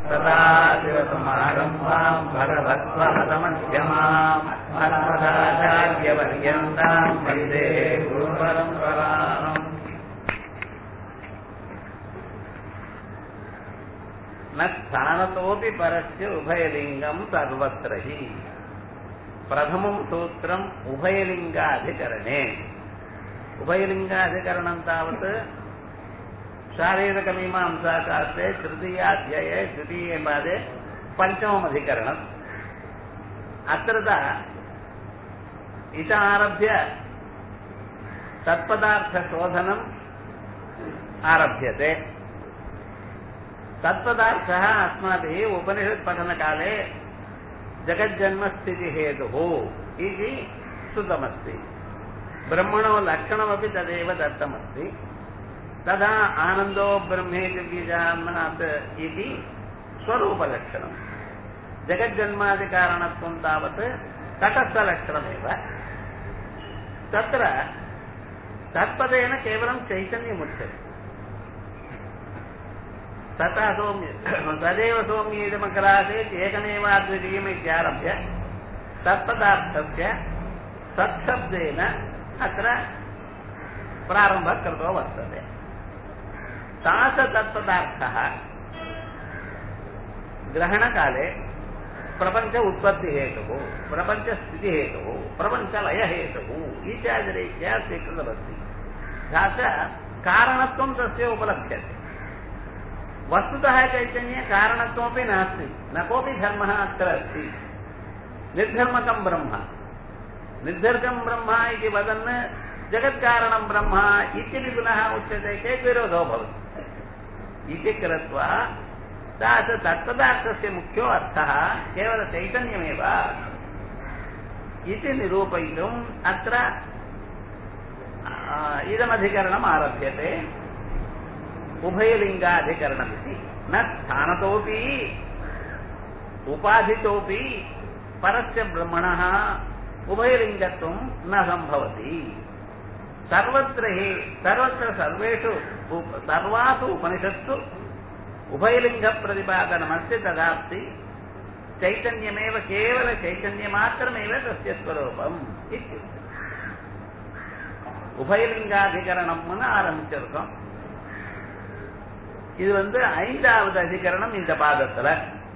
सदाशिवसमारम्भाम् भगवत्वहतमध्यमाम् अस्मदाचार्यपर्यन्ताम् वन्दे गुरुपरम्पराम् न स्थानतोऽपि परस्य उभयलिङ्गम् सर्वत्र हि प्रथमम् सूत्रम् उभयलिङ्गाधिकरणे उभयलिङ्गाधिकरणम् तावत् शारीरकमीमांसाशास्त्रे तृतीयाध्याये द्वितीये पादे पञ्चममधिकरणम् अत्र इत आरभ्य तत्पदार्थशोधनम् आरभ्यते तत्पदार्थः अस्माभिः उपनिषत्पठनकाले जगज्जन्मस्थितिहेतुः इति श्रुतमस्ति ब्रह्मणो लक्षणमपि तदेव दत्तमस्ति तदा आनन्दो ब्रह्मेति बीजान्मनात् इति स्वरूपलक्षणम् जगज्जन्मादिकारणत्वं तावत् तटस्थलक्षणमेव तत्र तत्पदेन केवलं चैतन्यमुच्यते तथा सौम्य तदेव सौम्येदमकरासेत् एकमेवाद्वितीयम् इत्यारभ्य तत्पदार्थस्य सत्शब्देन अत्र प्रारम्भः कृतो वर्तते तादृशतत्पदार्थः ग्रहणकाले प्रपञ्च उत्पत्तिहेतुः प्रपञ्चस्थितिहेतुः प्रपञ्चलयहेतुः इत्यादिरीत्या स्वीकृतमस्ति तथा च कारणत्वं तस्य उपलभ्यते वस्तुतः चैतन्ये कारणत्वमपि नास्ति न कोऽपि धर्मः अत्र अस्ति निर्धर्मकं ब्रह्म निर्धर्कं ब्रह्म इति वदन् जगत्कारणं ब्रह्म इत्यपि पुनः उच्यते चेत् विरोधो भवति इति कृत्वा तादृश तत्पदार्थस्य मुख्यो अर्थः केवलचैतन्यमेव इति निरूपयितुम् अत्र इदमधिकरणम् आरभ्यते उभयलिङ्गाधिकरणमिति न स्थानतोऽपि उपाधितोऽपि परस्य ब्रह्मणः उभयलिङ्गत्वं न सम्भवति सर्वत्र हि सर्वत्र सर्वेषु सर्वासु उपनिषत्सु उभयलिङ्गप्रतिपादनमस्ति तदास्ति चैतन्यमेव केवलचैतन्यमात्रमेव तस्य स्वरूपम् इत्युक्ते உபயலிங்காதிகரணம்னு ஆரம்பிச்சிருக்கோம் இது வந்து ஐந்தாவது அதிகரணம் இந்த பாதத்துல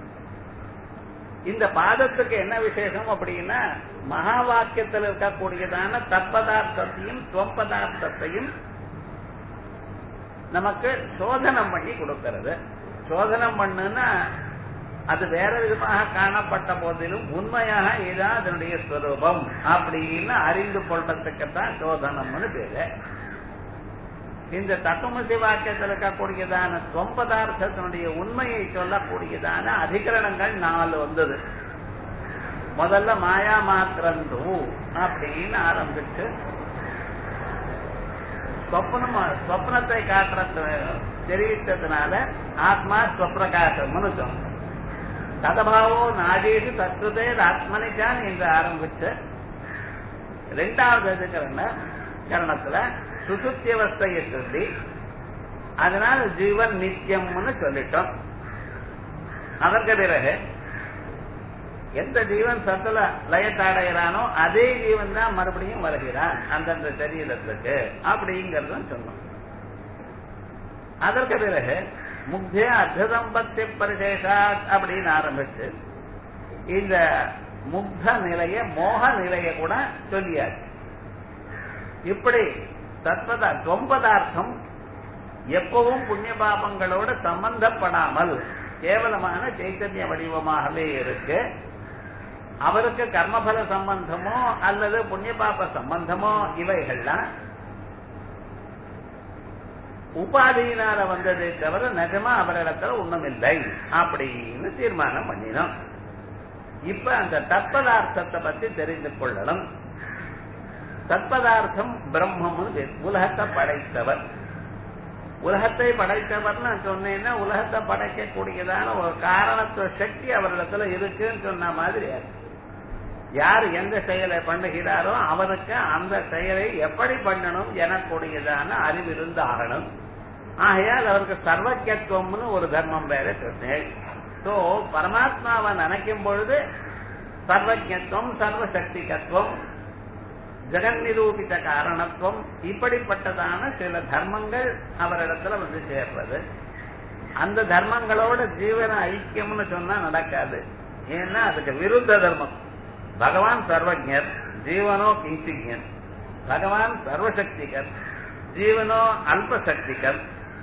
இந்த பாதத்துக்கு என்ன விசேஷம் அப்படின்னா மகா வாக்கியத்தில் இருக்கக்கூடியதான தற்பதார்த்தத்தையும் துவம்பதார்த்தத்தையும் நமக்கு சோதனம் பண்ணி கொடுக்கிறது சோதனம் பண்ணுன்னா அது வேற விதமாக காணப்பட்ட போதிலும் உண்மையாக இதுதான் அதனுடைய ஸ்வரூபம் அப்படின்னு அறிந்து கொள்றதுக்குத்தான் சோதனம்னு பேரு இந்த தத்துவமசி வாக்கியத்தில் இருக்கக்கூடியதான தொம்பதார்த்தத்தினுடைய உண்மையை சொல்லக்கூடியதான அதிகரணங்கள் நாலு வந்தது முதல்ல மாயா மாத்திரந்து அப்படின்னு ஆரம்பிச்சு சொப்னம் சொப்னத்தை காட்டுற தெரிவித்ததுனால ஆத்மா ஸ்வப்பிரகாசம்னு சொன்னோம் ததபாவோ நாடேஷு தத்துவதே ஆத்மனிச்சான் என்று ஆரம்பிச்சு ரெண்டாவது அதிகரண கரணத்துல சுசுத்தியவஸ்தையை சொல்லி அதனால ஜீவன் நித்தியம்னு சொல்லிட்டோம் அதற்கு பிறகு எந்த ஜீவன் சத்துல லயத்தடைகிறானோ அதே ஜீவன் தான் மறுபடியும் வருகிறான் அந்தந்த சரீரத்துக்கு அப்படிங்கறதும் சொன்னோம் அதற்கு பிறகு முக்கிய அர்த்தசம்பத்தி பரிசேஷாத் அப்படின்னு ஆரம்பிச்சு இந்த முக்த நிலைய மோக நிலைய கூட சொல்லியாச்சு இப்படி தத்பதா தொம்பதார்த்தம் எப்பவும் புண்ணிய பாபங்களோட சம்பந்தப்படாமல் கேவலமான சைத்தன்ய வடிவமாகவே இருக்கு அவருக்கு கர்மபல சம்பந்தமோ அல்லது புண்ணிய பாப சம்பந்தமோ இவைகள்லாம் உபாதியினால வந்ததே தவிர நிஜமா அவரிடத்துல ஒண்ணுமில்லை அப்படின்னு தீர்மானம் பண்ணினோம் இப்ப அந்த தத்பதார்த்தத்தை பத்தி தெரிந்து கொள்ளணும் தத்பதார்த்தம் பிரம்மம்னு உலகத்தை படைத்தவர் உலகத்தை படைத்தவர்னு சொன்னேன்னா உலகத்தை படைக்கக்கூடியதான ஒரு காரணத்துவ சக்தி அவரிடத்துல இருக்குன்னு சொன்ன மாதிரி யார் எந்த செயலை பண்ணுகிறாரோ அவருக்கு அந்த செயலை எப்படி பண்ணணும் எனக்கூடியதான அறிவிருந்து ஆகணும் ஆகையால் அவருக்கு சர்வக்கியத்துவம்னு ஒரு தர்மம் வேற சொன்னேன் சோ பரமாத்மாவை நினைக்கும் பொழுது சர்வஜத்துவம் சர்வசக்திகத்துவம் ஜெகன் நிரூபித்த காரணத்துவம் இப்படிப்பட்டதான சில தர்மங்கள் அவரிடத்துல வந்து சேர்றது அந்த தர்மங்களோட ஜீவன ஐக்கியம்னு சொன்னா நடக்காது ஏன்னா அதுக்கு விருத்த தர்மம் பகவான் சர்வஜர் ஜீவனோ கிஞ்சிஜன் பகவான் சர்வசக்திகர் ஜீவனோ அல்பசக்திகர்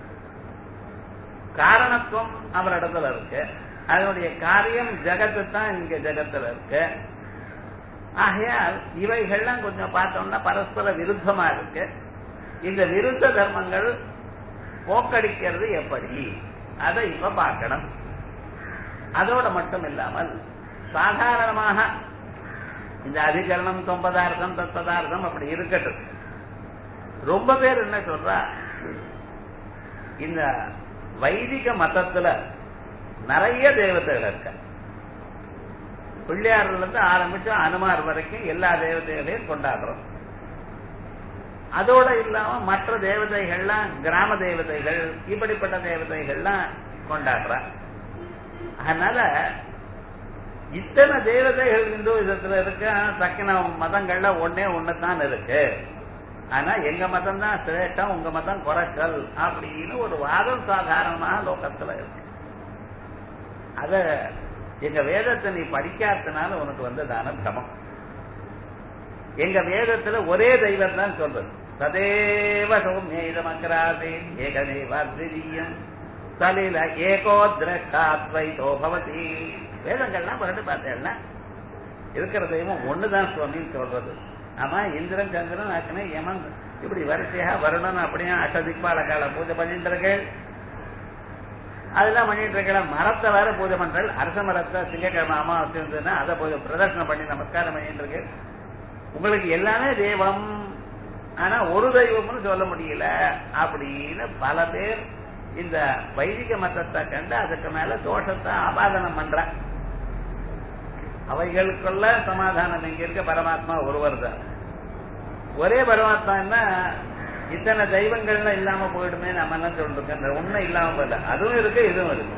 காரணத்துவம் அவரிடத்துல இருக்கு அதனுடைய காரியம் ஜெகத்து தான் இங்க ஜெகத்துல இருக்கு ஆகையால் இவைகள்லாம் கொஞ்சம் பார்த்தோம்னா பரஸ்பர விருத்தமா இருக்கு இந்த விருத்த தர்மங்கள் போக்கடிக்கிறது எப்படி அதை இப்ப பார்க்கணும் அதோட மட்டும் இல்லாமல் சாதாரணமாக இந்த அதிகரணம் தொம்பதார்த்தம் தத்பதார்த்தம் அப்படி இருக்கட்டும் ரொம்ப பேர் என்ன சொல்றா இந்த வைதிக மதத்துல நிறைய தேவதைகள் இருக்க பிள்ளையார்ல இருந்து ஆரம்பிச்சு அனுமார் வரைக்கும் எல்லா தேவதைகளையும் கொண்டாடுறோம் அதோட இல்லாம மற்ற தேவதைகள்லாம் கிராம தேவதைகள் இப்படிப்பட்ட தேவதைகள்லாம் கொண்டாடுற அதனால இத்தனை தேவதைகள் இந்து விதத்துல இருக்கு ஆனா தக்கின மதங்கள்ல ஒன்னே ஒண்ணுதான் இருக்கு ஆனா எங்க மதம் தான் சிரேஷ்டம் உங்க மதம் குறைச்சல் அப்படின்னு ஒரு வாதம் சாதாரணமாக லோகத்துல இருக்கு அத எங்க வேதத்தை நீ படிக்காதனால உனக்கு வந்ததான பிரமம் எங்க வேதத்துல ஒரே தெய்வம் தான் சொல்றது சதேவ சௌமியமக்ராசே ஏகதேவாத்விதீயம் சலில ஏகோ திரஷ்டாத்வைதோ பவதி வேதங்கள்லாம் புரண்டு பார்த்தேன்னா இருக்கிற தெய்வம் ஒண்ணுதான் சுவாமின்னு சொல்றது ஆமா இந்திரன் சந்திரன் அக்னி யமன் இப்படி வரிசையாக வருணன் அப்படியே அஷ்டதிக்பால கால பூஜை பண்ணிட்டு இருக்கேன் அதெல்லாம் பண்ணிட்டு இருக்கல மரத்தை வேற பூஜை பண்றேன் அரச மரத்தை திங்கக்கிழமை அமாவாசை இருந்ததுன்னா அதை பூஜை பிரதர்ஷனம் பண்ணி நமஸ்காரம் பண்ணிட்டு இருக்கு உங்களுக்கு எல்லாமே தெய்வம் ஆனா ஒரு தெய்வம்னு சொல்ல முடியல அப்படின்னு பல பேர் இந்த வைதிக மதத்தை கண்டு அதுக்கு மேல தோஷத்தை ஆபாதனம் பண்ற அவைகளுக்குள்ள சமாதானம் எங்க இருக்க பரமாத்மா ஒருவர் தான் ஒரே பரமாத்மா என்ன இத்தனை தெய்வங்கள்லாம் இல்லாம போயிடுமே நம்ம என்ன சொல்லிருக்கோம் உண்மை இல்லாம போயில அதுவும் இருக்கு இதுவும் இருக்கு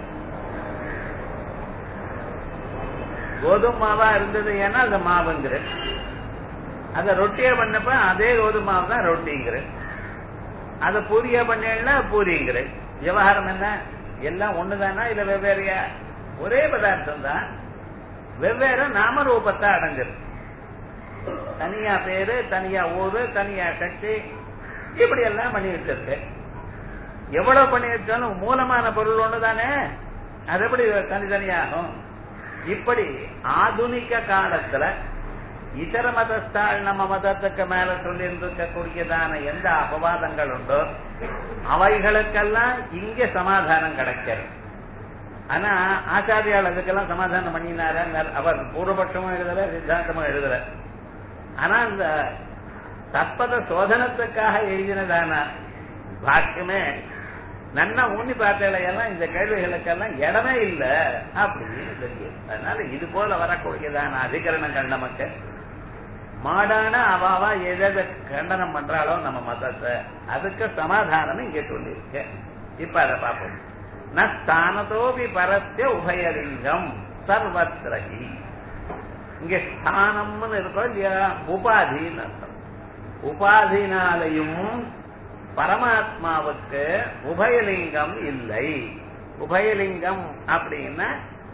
கோதுமை மாவா இருந்தது ஏன்னா அது மாவுங்கிற அத ரொட்டியா பண்ணப்ப அதே கோதுமை மாவு தான் ரொட்டிங்கிற அத பூரியா பண்ணா பூரிங்கிற விவகாரம் என்ன எல்லாம் ஒண்ணுதானா இல்ல வெவ்வேறையா ஒரே பதார்த்தம் தான் வெவ்வேறு நாம ரூபத்தை அடைஞ்சிருக்கு தனியா பேரு தனியா ஊரு தனியா சக்தி இப்படி எல்லாம் பண்ணி வச்சிருக்கு எவ்வளவு பண்ணி வச்சாலும் மூலமான பொருள் ஒண்ணுதானே அது எப்படி தனித்தனியாகும் இப்படி ஆதுனிக காலத்துல இதர மதஸ்தாள் நம்ம மதத்துக்கு மேல சொல்லி இருக்கக்கூடியதான எந்த அபவாதங்கள் உண்டோ அவைகளுக்கெல்லாம் இங்க சமாதானம் கிடைக்கிறது ஆனா ஆச்சாரியால் அதுக்கெல்லாம் சமாதானம் பண்ணினார அவர் பூர்வபட்சமும் எழுதல சித்தாந்தமும் எழுதல ஆனா இந்த தற்பத சோதனத்துக்காக எழுதினதான பாக்கியமே நன்னா ஊனி பார்த்தலையெல்லாம் இந்த கேள்விகளுக்கெல்லாம் இடமே இல்லை அப்படின்னு தெரியும் அதனால இது போல வரக்கூடியதான அதிகரணங்கள் நமக்கு மாடான அவாவா எதை கண்டனம் பண்றாளோ நம்ம மதத்தை அதுக்கு சமாதானம் இங்க சொல்லியிருக்க இப்ப அதை பார்ப்போம் நஸ்தானதோபி பரஸ்ய உபயலிங்கம் சர்வத்ரகி இங்க ஸ்தானம்னு இருக்கோம் இல்லையா உபாதின்னு அர்த்தம் உபாதினாலையும் பரமாத்மாவுக்கு உபயலிங்கம் இல்லை உபயலிங்கம் அப்படின்னா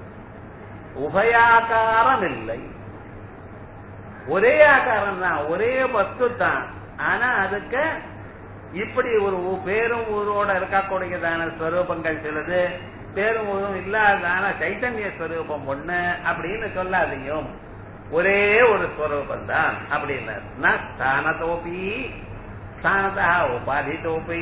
உபயாகாரம் இல்லை ஒரே ஆகாரம் தான் ஒரே வஸ்து தான் ஆனா அதுக்கு இப்படி ஒரு பேரும் ஊரோட இருக்கக்கூடியதான ஸ்வரூபங்கள் சிலது பேரும் ஊரும் இல்லாததான சைத்தன்ய ஸ்வரூபம் ஒண்ணு அப்படின்னு சொல்லாதையும் ஒரே ஒரு ஸ்வரூபம் தான் அப்படின்னு ஸ்தானத்தோப்பி ஸ்தானதா உபாதித்தோப்பி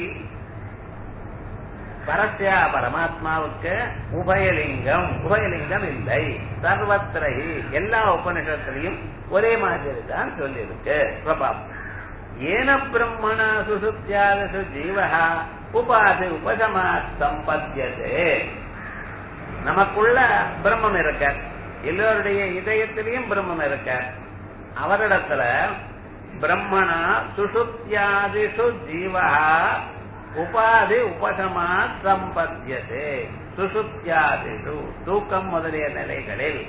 பரஸ்யா பரமாத்மாவுக்கு உபயலிங்கம் உபயலிங்கம் இல்லை சர்வத்திரை எல்லா உபனிஷத்திலையும் ஒரே மாதிரி தான் சொல்லியிருக்கு பிரபாவம் ஏன பிரம்மண சுசுத்தியாதசு ஜீவஹா உபாதி உபசமா சம்பத்தியதே நமக்குள்ள பிரம்மம் இருக்க எல்லோருடைய இதயத்திலையும் பிரம்மம் இருக்க அவரிடத்துல பிரம்மணா சுசுத்தியாதிஷு ஜீவஹா உபாதி உபசமா சம்பத்தியதே சுசுப்தியாதிஷு தூக்கம் முதலிய நிலைகளில்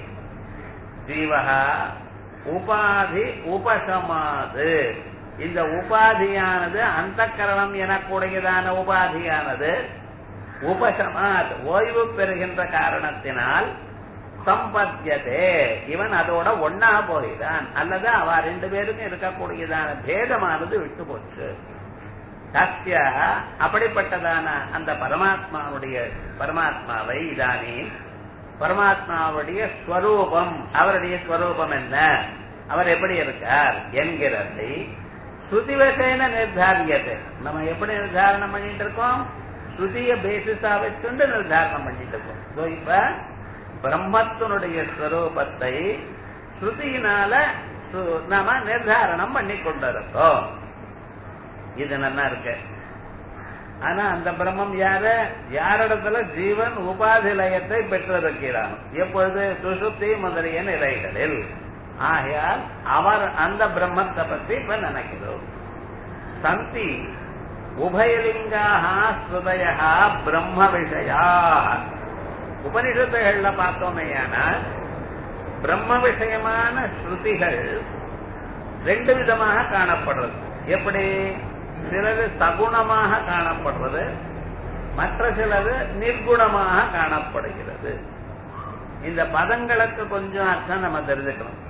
ஜீவகா உபாதி உபசமாது இந்த உபாதியானது அந்த கரணம் எனக்கூடியதான உபாதியானது உபசமாத் ஓய்வு பெறுகின்ற காரணத்தினால் சம்பத்தியதே இவன் அதோட ஒன்னா போகிறான் அல்லது அவ ரெண்டு பேருக்கும் இருக்கக்கூடியதான பேதமானது விட்டு போச்சு சத்திய அப்படிப்பட்டதான அந்த பரமாத்மாவுடைய பரமாத்மாவை இதானே பரமாத்மாவுடைய ஸ்வரூபம் அவருடைய ஸ்வரூபம் என்ன அவர் எப்படி இருக்கார் என்கிறதை ஸ்ருதிவசேன நிர்தாரியத்தை நம்ம எப்படி நிர்தாரணம் பண்ணிட்டு இருக்கோம் ஸ்ருதிய பேசிஸா வச்சுண்டு நிர்தாரணம் பண்ணிட்டு இருக்கோம் So, இப்ப பிரம்மத்தினுடைய ஸ்வரூபத்தை ஸ்ருதியினால சு- நாம நிர்தாரணம் பண்ணி கொண்டிருக்கோம் இது நல்லா இருக்கு ஆனா அந்த பிரம்மம் யாரு யாரிடத்துல ஜீவன் உபாதி லயத்தை பெற்றிருக்கிறான் எப்பொழுது சுசுப்தி முதலிய நிலைகளில் ஆகையால் அவர் அந்த பிரம்மத்தை பத்தி இப்ப நினைக்கிறோம் சந்தி உபயலிங்காக ஸ்ருதயா பிரம்ம விஷயா உபனிஷத்துகள்ல பார்த்தோமேயானால் பிரம்ம விஷயமான ஸ்ருதிகள் ரெண்டு விதமாக காணப்படுறது எப்படி சிலது சகுணமாக காணப்படுறது மற்ற சிலது நிர்குணமாக காணப்படுகிறது இந்த பதங்களுக்கு கொஞ்சம் அர்த்தம் நம்ம தெரிஞ்சுக்கணும்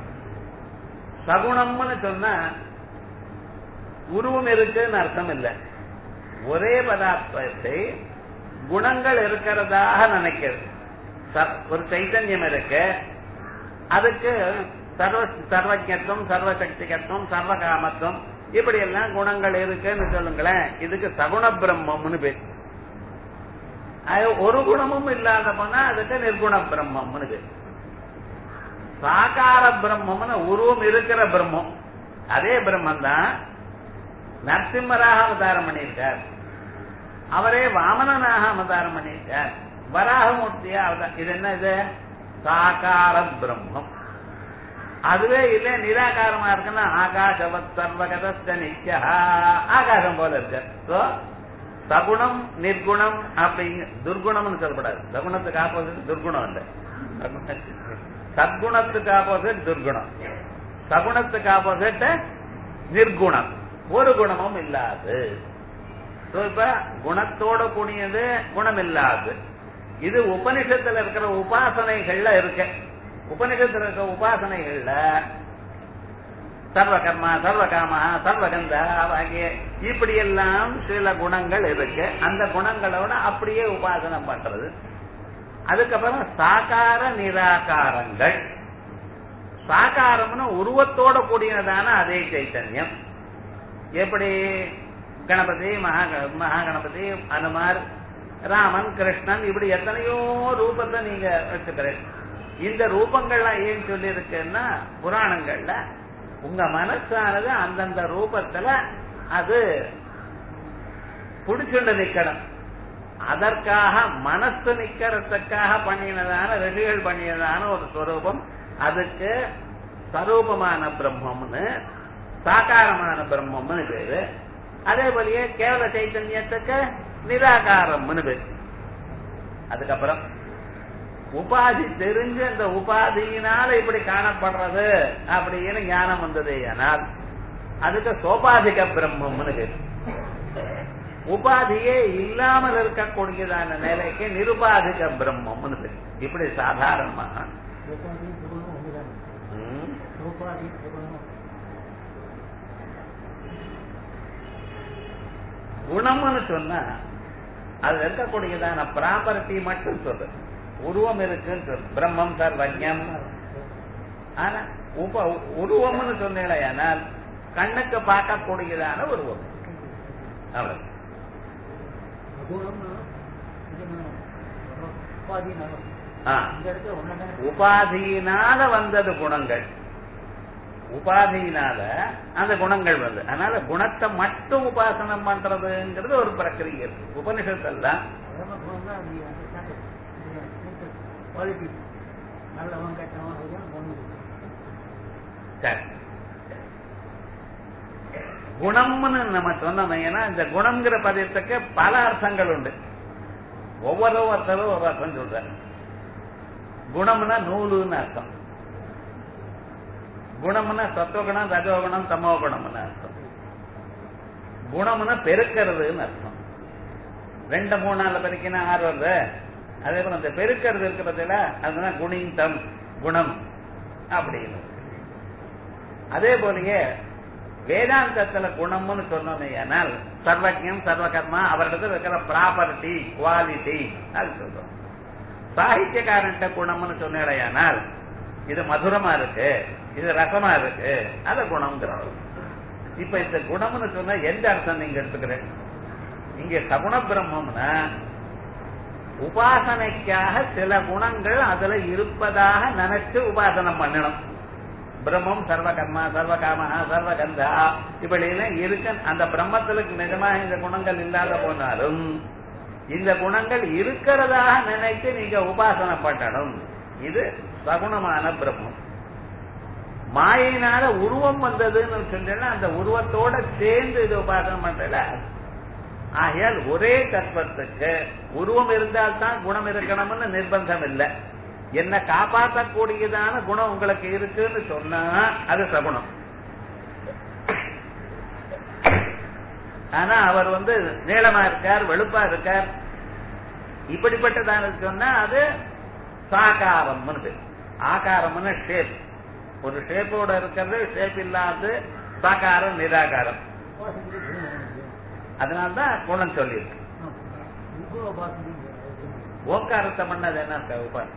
சகுணம்னு சொன்னா உருவம் இருக்குன்னு அர்த்தம் இல்லை ஒரே பதார்த்தத்தை குணங்கள் இருக்கிறதாக நினைக்கிறது ச- ஒரு சைத்தன்யம் இருக்கு அதுக்கு சர்வ சர்வஜத்துவம் சர்வசக்திகத்துவம் சர்வகாமத்துவம் இப்படி எல்லாம் குணங்கள் இருக்குன்னு சொல்லுங்களேன் இதுக்கு சகுண பிரம்மம்னு பேர் அது ஒரு குணமும் இல்லாத போனா அதுக்கு நிர்குண பிரம்மம்னு பேர் சாகார பிரம்மம்னு உருவம் இருக்கிற பிரம்மம் அதே பிரம்மம் தான் நரசிம்மராக அவதாரம் பண்ணியிருக்கார் அவரே வாமனனாக அவதாரம் பண்ணியிருக்கார் வராகமூர்த்தியா அவதாரம் இது என்ன இது சாகார பிரம்மம் அதுவே இல்ல நிராகாரமா இருக்குன்னா ஆகாசவத் சர்வகத நித்யா ஆகாசம் போல இருக்கு So, சகுணம் நிர்குணம் அப்படிங்க துர்குணம்னு சொல்லப்படாது சகுணத்துக்கு ஆப்போசிட் துர்குணம் இல்ல சத்குணத்துக்கு ஆப்போசிட் துர்குணம் சகுணத்துக்கு ஆப்போசிட் நிர்குணம் ஒரு குணமும் இல்லாது So, இப்ப குணத்தோட கூடியது குணம் இல்லாது இது உபனிஷத்துல இருக்கிற உபாசனைகள்ல இருக்கு உபனிஷத்துல இருக்கிற உபாசனைகள்ல சர்வகர்மா சர்வகாமா சர்வகந்த ஆகிய இப்படி எல்லாம் சில குணங்கள் இருக்கு அந்த குணங்களோட அப்படியே உபாசனை பண்றது அதுக்கப்புறம் சாகார நிராகாரங்கள் சாகாரம்னு உருவத்தோட கூடியதான அதே சைத்தன்யம் எப்படி கணபதி மகா மகாகணபதி அனுமார் ராமன் கிருஷ்ணன் இப்படி எத்தனையோ ரூபத்தை நீங்க வச்சுக்கிறேன் இந்த ரூபங்கள்லாம் ஏன் சொல்லி இருக்குன்னா புராணங்கள்ல உங்க மனசானது அந்தந்த ரூபத்துல அது புடிச்சுண்டு நிக்கணும் அதற்காக மனசு நிக்கிறதுக்காக பண்ணினதான ரிஷிகள் பண்ணினதான ஒரு ஸ்வரூபம் அதுக்கு ஸ்வரூபமான பிரம்மம்னு சாகாரமான பிரம்மம்னு பேரு அதே போலயே கேவல சைத்தன்யத்துக்கு நிராகாரம்னு பேரு அதுக்கப்புறம் உபாதி தெரிஞ்சு அந்த உபாதியினால இப்படி காணப்படுறது அப்படின்னு ஞானம் வந்தது ஆனால் அதுக்கு சோபாதிக பிரம்மம்னு பேரு உபாதியே இல்லாமல் இருக்கக்கூடியதான நிலைக்கு நிருபாதிக பிரம்மம்னு பேரு இப்படி சாதாரணமா உபாதி சுகுணம் ஒன்றுதான் ம், உபாதி சுகுணம் குணம்னு சொன்னா அது இருக்கக்கூடியதான ப்ராப்பர்ட்டி மட்டும் சொல்லு உருவம் இருக்குன்னு சொல்லு பிரம்மம் சர்வஜம் ஆனா உப உருவம்னு சொன்னேனால் கண்ணுக்கு பார்க்கக்கூடியதான உருவம் அவ்வளவு குணம்னா இது நான் உபாதி நான் ஆ. இந்த இடத்துல ஒன்னதான் உபாதியினால வந்தது குணங்கள் உபாதியினால அந்த குணங்கள் வந்து அதனால குணத்தை மட்டும் உபாசனம் பண்றதுங்கிறது ஒரு பிரக்கிரியை இருக்கு உபனிஷத்தெல்லாம் குணம் தான் அது அந்த குவாலிட்டி நல்லவன் கெட்டவன் அதுதான் குணம் சரி. குணம்னு நம்ம சொன்னோம் ஏன்னா இந்த குணம்ங்கிற பதத்துக்கு பல அர்த்தங்கள் உண்டு ஒவ்வொரு ஒருத்தரும் ஒரு அர்த்தம் சொல்றாரு குணம்னா நூலுன்னு அர்த்தம் குணம்னா சத்துவகுணம் ரஜோகுணம் தமோகுணம்னு அர்த்தம் குணம்னா பெருக்கிறதுன்னு அர்த்தம் ரெண்டு மூணு நாள் பெருக்கினா ஆறு வருது அதே போல அந்த பெருக்கிறது இருக்கு பார்த்தீங்களா அதுதான் குணிந்தம் குணம் அப்படின்னு அதே போலயே வேதாந்தத்துல குணம்னு சொன்னோமே ஆனால் சர்வஜம் சர்வகர்மா அவரிடத்துல இருக்கிற ப்ராப்பர்ட்டி குவாலிட்டி அது சொல்றோம் சாகித்யக்காரன்ட்ட குணம்னு சொன்னேடையானால் இது மதுரமா இருக்கு இது ரசமா இருக்கு அத குணம்ங்கிறோம் இப்ப இந்த குணம்னு சொன்னா எந்த அர்த்தம் நீங்க எடுத்துக்கிறேன் இங்க சகுண பிரம்மம்னா உபாசனைக்காக சில குணங்கள் அதுல இருப்பதாக நினைச்சு உபாசனம் பண்ணணும் பிரம்மம் சர்வகர்மா சர்வகாமஹா சர்வகந்தா இப்படி எல்லாம் இருக்கு அந்த பிரம்மத்திற்கு நிஜமா இந்த குணங்கள் இல்லாத போனாலும் இந்த குணங்கள் இருக்கிறதாக நினைத்து நீங்க உபாசனை பண்ணணும் இது சகுணமான பிரம்மம் மாயினால உருவம் வந்ததுன்னு சொன்னா அந்த உருவத்தோட சேர்ந்து இது உபாசனை பண்றல ஆகையால் ஒரே தத்துவத்துக்கு உருவம் இருந்தால்தான் குணம் இருக்கணும்னு நிர்பந்தம் இல்லை என்ன காப்பாற்றக்கூடியதான குணம் உங்களுக்கு இருக்குன்னு சொன்னா அது சகுணம் ஆனா அவர் வந்து நீளமா இருக்கார் வெளுப்பா இருக்கார் இப்படிப்பட்டதான சொன்னா அது சாகாரம்னு ஆகாரம்னு ஷேப் ஒரு ஷேப்போட இருக்கிறது ஷேப் இல்லாத சாகாரம் நிராகாரம் அதனால்தான் குணம் சொல்லியிருக்கு ஓங்காரத்தை பண்ணது என்ன உபாசனை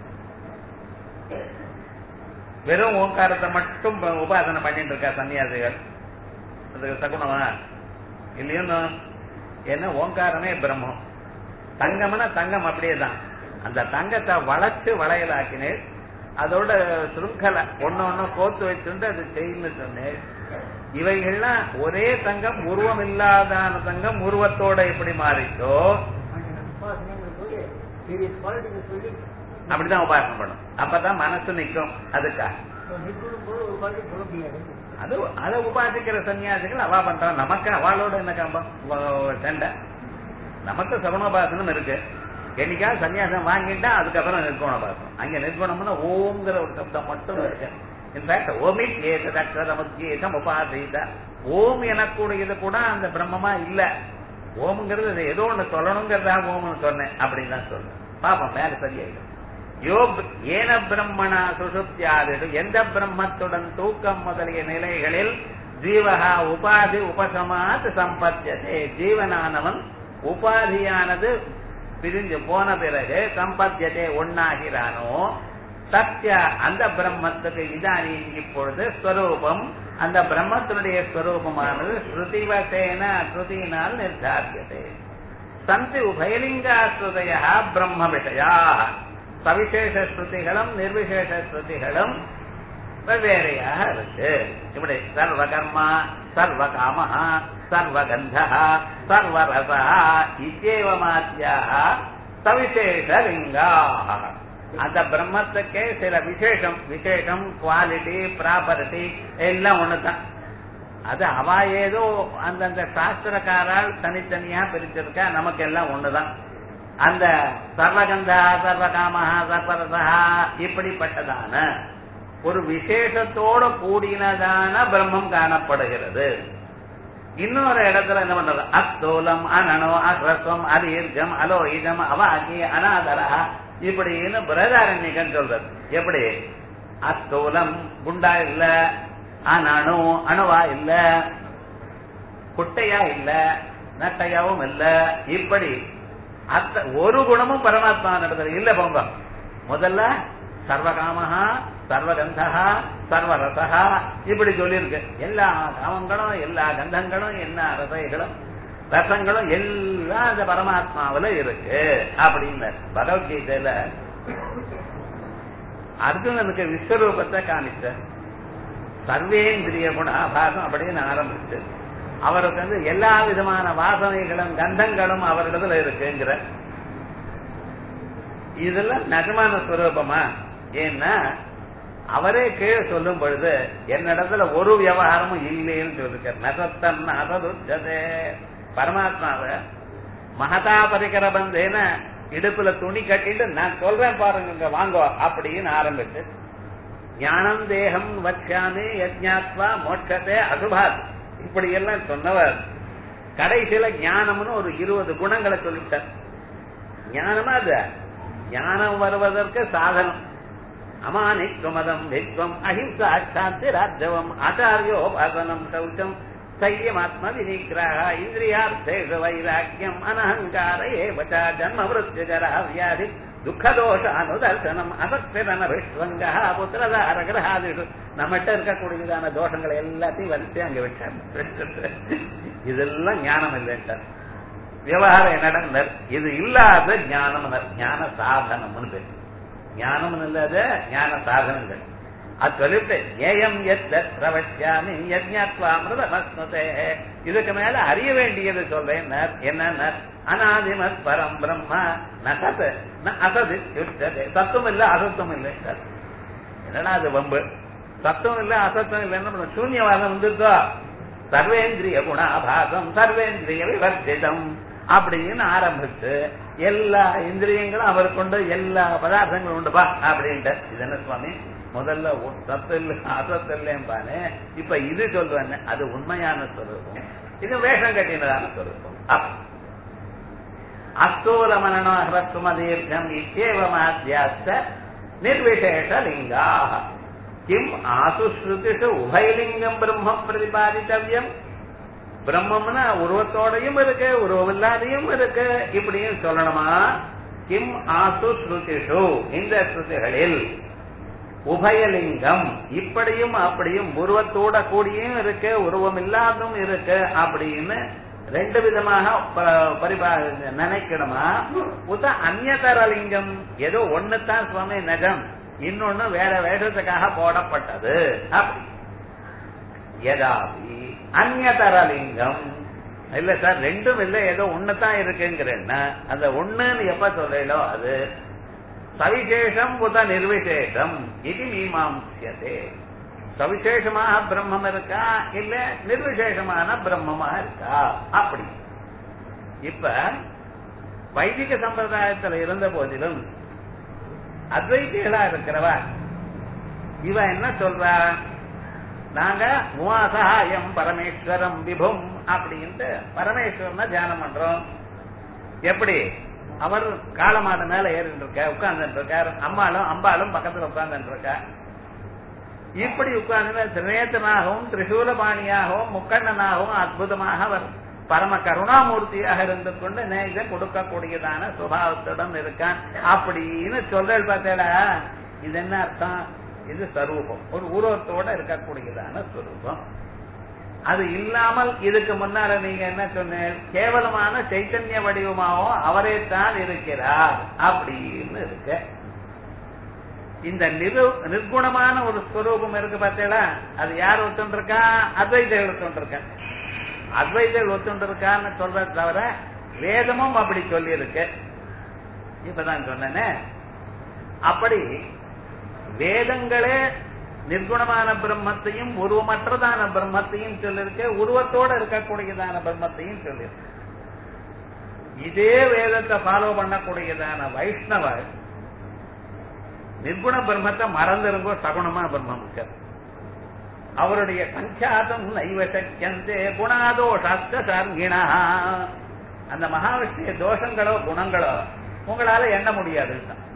வெறும் ஓங்காரத்தை மட்டும் உபாசனை பண்ணிட்டு இருக்கா சன்னியாசிகள் அது சகுணமா இல்லையும் என்ன ஓங்காரமே பிரம்மம் தங்கம்னா தங்கம் அப்படியே தான் அந்த தங்கத்தை வளைச்சு வளையலாக்கினேன் அதோட சுருங்கலை ஒன்னு ஒன்னு கோத்து வச்சுட்டு அது செய்யு சொன்னேன் இவைகள்லாம் ஒரே தங்கம் உருவம் இல்லாதான தங்கம் உருவத்தோட எப்படி மாறிச்சோ அப்படிதான் உபாசனை பண்ணும் அப்பதான் மனசு நிக்கும் அதுக்காக அது அதை உபாசிக்கிற சன்னியாசிகள் அவா பண்றான் நமக்கு அவளோட என்ன கம்பம் சண்டை நமக்கு சகுணோபாசனம் இருக்கு என்னைக்காவது சன்னியாசம் வாங்கிட்டா அதுக்கப்புறம் நிர்குணோபாசனம் அங்க நிர்குணம்னா ஓம்ங்கிற ஒரு சப்தம் மட்டும் இருக்கு இன்ஃபேக்ட் ஓமிட் ஏதம் உபாசித ஓம் எனக்கூடியது கூட அந்த பிரம்மமா இல்ல ஓம்ங்கிறது ஏதோ ஒண்ணு சொல்லணுங்கிறதா ஓம்னு சொன்னேன் அப்படின்னு தான் சொல்றேன் பாப்போம் மேல சரியாயிடும் யோ ஏன பிரம்மணா சுசுப்தியாதிடு எந்த பிரம்மத்துடன் தூக்கம் முதலிய நிலைகளில் ஜீவகா உபாதி உபசமாத் சம்பத்தியதே ஜீவனானவன் உபாதியானது பிரிஞ்சு போன பிறகு சம்பத்தியதே ஒன்னாகிறானோ சத்திய அந்த பிரம்மத்துக்கு இதானி இப்பொழுது ஸ்வரூபம் அந்த பிரம்மத்தினுடைய ஸ்வரூபமானது ஸ்ருதிவசேன ஸ்ருதியினால் நிர்தாரியதே சந்தி உபயலிங்காஸ்ருதய பிரம்ம விஷயா சவிசேஷ ஸ்ருதிகளும் நிர்விசேஷ ஸ்ருதிகளும் வெவ்வேறையாக இருக்கு இப்படி சர்வகர்மா சர்வகாமஹா சர்வகந்தா சர்வரசா இத்தேவமாத்தியாக சவிசேஷ லிங்கா அந்த பிரம்மத்துக்கே சில விசேஷம் விசேஷம் குவாலிட்டி ப்ராப்பர்ட்டி எல்லாம் ஒண்ணுதான் அது அவ ஏதோ அந்தந்த சாஸ்திரக்காரால் தனித்தனியா பிரிச்சிருக்கா நமக்கு எல்லாம் ஒண்ணுதான் அந்த சர்வகந்தா சர்வகாமஹா சர்வரசா இப்படிப்பட்டதான ஒரு விசேஷத்தோட கூடினதான பிரம்மம் காணப்படுகிறது இன்னொரு இடத்துல என்ன பண்றது அஸ்தூலம் அனனோ அஹ்ரஸ்வம் அதீர்க்கம் அலோயிதம் அவாகி அனாதரா இப்படின்னு பிரதாரண்யகன் சொல்றது எப்படி அஸ்தூலம் குண்டா இல்ல அணு அணுவா இல்ல குட்டையா இல்ல நட்டையாவும் இல்ல இப்படி அத்த ஒரு குணமும் பரமாத்மா நடத்துறது இல்ல போங்க முதல்ல சர்வகாமஹா சர்வகந்தா சர்வரசா இப்படி சொல்லியிருக்கு எல்லா காமங்களும் எல்லா கந்தங்களும் எல்லா ரசைகளும் ரசங்களும் எல்லாம் அந்த பரமாத்மாவில இருக்கு அப்படின்னு பகவத்கீதையில அர்ஜுனனுக்கு விஸ்வரூபத்தை காமிச்ச சர்வேந்திரிய குணாபாசம் அப்படின்னு ஆரம்பிச்சு அவருக்கு வந்து எல்லா விதமான வாசனைகளும் கந்தங்களும் அவரிடத்துல இருக்குங்கிற இதெல்லாம் நிஜமான ஸ்வரூபமா ஏன்னா அவரே கீழே சொல்லும் பொழுது என்னிடத்துல ஒரு விவகாரமும் இல்லைன்னு சொல்லிருக்கார் நசத்தன் அசதுச்சதே பரமாத்மாவ மகதா பரிகர பந்தேன இடுப்புல துணி கட்டிட்டு நான் சொல்றேன் பாருங்க இங்க வாங்கோ அப்படின்னு ஆரம்பிச்சு ஞானம் தேகம் வச்சாமி யஜ்ஞாத்வா மோட்சத்தை அசுபாத் இப்படி எல்லாம் சொன்னவர் கடைசியில ஞானம்னு ஒரு இருபது குணங்களை சொல்லிட்டார் ஞானமா அது ஞானம் வருவதற்கு சாதனம் அமானித்வமதம் வித்வம் அஹிம்சா சாந்தி ராஜவம் ஆச்சாரியோ பாசனம் சௌச்சம் சையமாத்ம வினிகிரக இந்திரியார்த்தேஷு வைராக்கியம் அனஹங்கார ஏவச்ச ஜன்ம மிருத்யுஜரா வியாதி துக்கதோஷ அனுதர்சனம் அசக்திரன விஸ்வங்க புத்திரதார கிரகாதிஷு நம்மகிட்ட இருக்கக்கூடியதான தோஷங்களை எல்லாத்தையும் வரிசை அங்க வச்சார் இதெல்லாம் ஞானம் இல்லைன்றார் விவகாரம் என்னடா இது இல்லாத ஞானம் ஞான சாதனம்னு பேர் ஞானம் இல்லாத ஞான சாதனங்கள் அது சொல்லிட்டு ஏயம் எத்வசியாமி யஜ்ஞாத்வாமிருதமஸ்மதே இதுக்கு மேல அறிய வேண்டியது சொல்றேன் என்ன அனாதிமத் பரம் பிரம்மா நசத் ந அசது யுத்ததே சத்துவம் இல்ல அசத்துவம் இல்லை என்னடா அது வம்பு சத்துவம் இல்ல அசத்துவம் இல்லைன்னு சூன்யவாதம் வந்துருக்கோ சர்வேந்திரிய குணாபாசம் சர்வேந்திரிய விவர்ஜிதம் அப்படின்னு ஆரம்பிச்சு எல்லா இந்திரியங்களும் அவர் கொண்டு எல்லா பதார்த்தங்களும் உண்டுப்பா அப்படின்ட்டு இது என்ன சுவாமி முதல்ல சத்து இல்ல அசத்து இல்லைம்பானே இப்ப இது சொல்றேன் அது உண்மையான சொரூபம் இது வேஷம் கட்டினதான சொரூபம் அஸ்தூல மனநோ ஹ்ரஸ்துமதீர்க்கம் இத்தேவமாத்தியாஸ்த நிர்விசேஷ லிங்கா கிம் ஆசுஸ்ருதிஷு உபயலிங்கம் பிரம்ம பிரதிபாதித்தவியம் பிரம்மம்னா உருவத்தோடையும் இருக்கு உருவம் இல்லாதையும் இருக்கு இப்படியும் சொல்லணுமா கிம் ஆசு ஸ்ருதிஷு இந்த ஸ்ருதிகளில் உபயலிங்கம் இப்படியும் அப்படியும் உருவத்தோட கூடியும் இருக்கு உருவம் இல்லாதும் இருக்கு அப்படின்னு ரெண்டு விதமாக பரிபா நினைக்கணுமா உத அந்நதரலிங்கம் ஏதோ ஒண்ணுதான் சுவாமி நகம் இன்னொன்னு வேற வேஷத்துக்காக போடப்பட்டது அப்படி எதாவி அந்நதரலிங்கம் இல்ல சார் ரெண்டும் இல்ல ஏதோ ஒண்ணுதான் இருக்குங்கிறேன்னா அந்த ஒண்ணுன்னு எப்ப சொல்றீங்களோ அது சவிசேஷம் உத நிர்விசேஷம் இது மீமாம்சியதே சவிசேஷமாக பிரம்மம் இருக்கா இல்ல நிர்விசேஷமான பிரம்மமா இருக்கா அப்படி இப்ப வைதிக சம்பிரதாயத்துல இருந்த போதிலும் அத்வைத்திகளா இருக்கிறவா இவ என்ன சொல்றா நாங்க உமாசகாயம் பரமேஸ்வரம் விபும் அப்படின்ட்டு பரமேஸ்வரனை தியானம் பண்றோம் எப்படி அவர் காலமாட மேல ஏறிட்டு இருக்க உட்கார்ந்துட்டு இருக்கார் அம்மாளும் அம்பாளும் பக்கத்துல உட்கார்ந்துட்டு இருக்கா இப்படி உட்கார்ந்து திரிநேத்தனாகவும் திரிசூலபாணியாகவும் முக்கண்ணனாகவும் அற்புதமாக அவர் பரம கருணாமூர்த்தியாக இருந்து கொண்டு நேஜ கொடுக்கக்கூடியதான சுபாவத்துடன் இருக்கான் அப்படின்னு சொல்றேன் பார்த்தேடா இது என்ன அர்த்தம் இது ஸ்வரூபம் ஒரு உருவத்தோட இருக்கக்கூடியதான ஸ்வரூபம் அது இல்லாமல் இதுக்கு முன்னால நீங்க என்ன சொன்னீங்க கேவலமான சைத்தன்ய வடிவமாகவும் அவரே தான் இருக்கிறார் அப்படின்னு இருக்கு இந்த நிரு நிர்குணமான ஒரு ஸ்வரூபம் இருக்கு பார்த்தீங்களா அது யார் ஒத்துண்டிருக்கா அத்வைதர்கள் ஒத்துண்டிருக்க அத்வைதர்கள் ஒத்துண்டிருக்கான்னு சொல்றத தவிர வேதமும் அப்படி சொல்லி இருக்கு இப்பதான் சொன்னேனே அப்படி வேதங்களே நிர்குணமான பிரம்மத்தையும் உருவமற்றதான பிரம்மத்தையும் சொல்லிருக்க உருவத்தோட இருக்கக்கூடியதான பிரம்மத்தையும் சொல்லியிருக்கு இதே வேதத்தை ஃபாலோ பண்ணக்கூடியதான வைஷ்ணவர் நிர்குண பிரம்மத்தை மறந்திருங்கோ சகுணமா பிரம்மம் இருக்கார் அவருடைய சங்கியாதம் நைவ சக்கியந்தே குணாதோஷாஸ்த சர்கிணா அந்த மகாவிஷ்ணிய தோஷங்களோ குணங்களோ உங்களால எண்ண முடியாது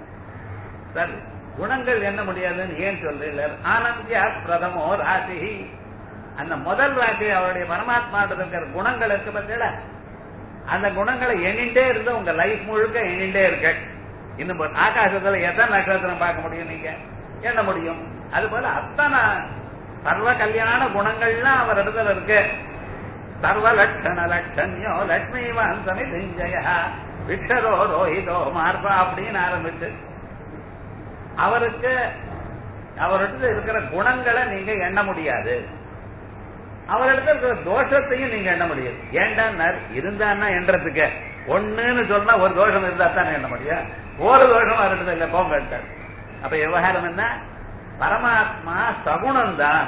சரி குணங்கள் என்ன முடியாதுன்னு ஏன் சொல்றீங்க ஆனந்தியா பிரதமோ ராசி அந்த முதல் ராசி அவருடைய பரமாத்மா இருக்கிற குணங்கள் இருக்கு பத்தில அந்த குணங்களை எண்ணிண்டே இருந்தா உங்க லைஃப் முழுக்க எண்ணிண்டே இருக்க இன்னும் ஆகாசத்துல எத்தனை நட்சத்திரம் பார்க்க முடியும் நீங்க எண்ண முடியும் அது போல அத்தனை சர்வ கல்யாண குணங்கள்லாம் அவர் இடத்துல இருக்கு சர்வ லட்சண லட்சண்யோ லட்சுமிவான் சமிதிஞ்சய விக்ஷரோ ரோஹிதோ மார்பா அப்படின்னு ஆரம்பிச்சு அவருக்கு அவரிடத்துல இருக்கிற குணங்களை நீங்க எண்ண முடியாது அவரிடத்துல இருக்கிற தோஷத்தையும் நீங்க எண்ண முடியாது ஏண்டா இருந்தான்னா எண்ணறதுக்கு ஒண்ணுன்னு சொன்னா ஒரு தோஷம் இருந்தா தான் எண்ண முடியும் ஒரு தோஷம் அவரிடத்துல இல்ல போங்க அப்ப விவகாரம் என்ன பரமாத்மா சகுணம் தான்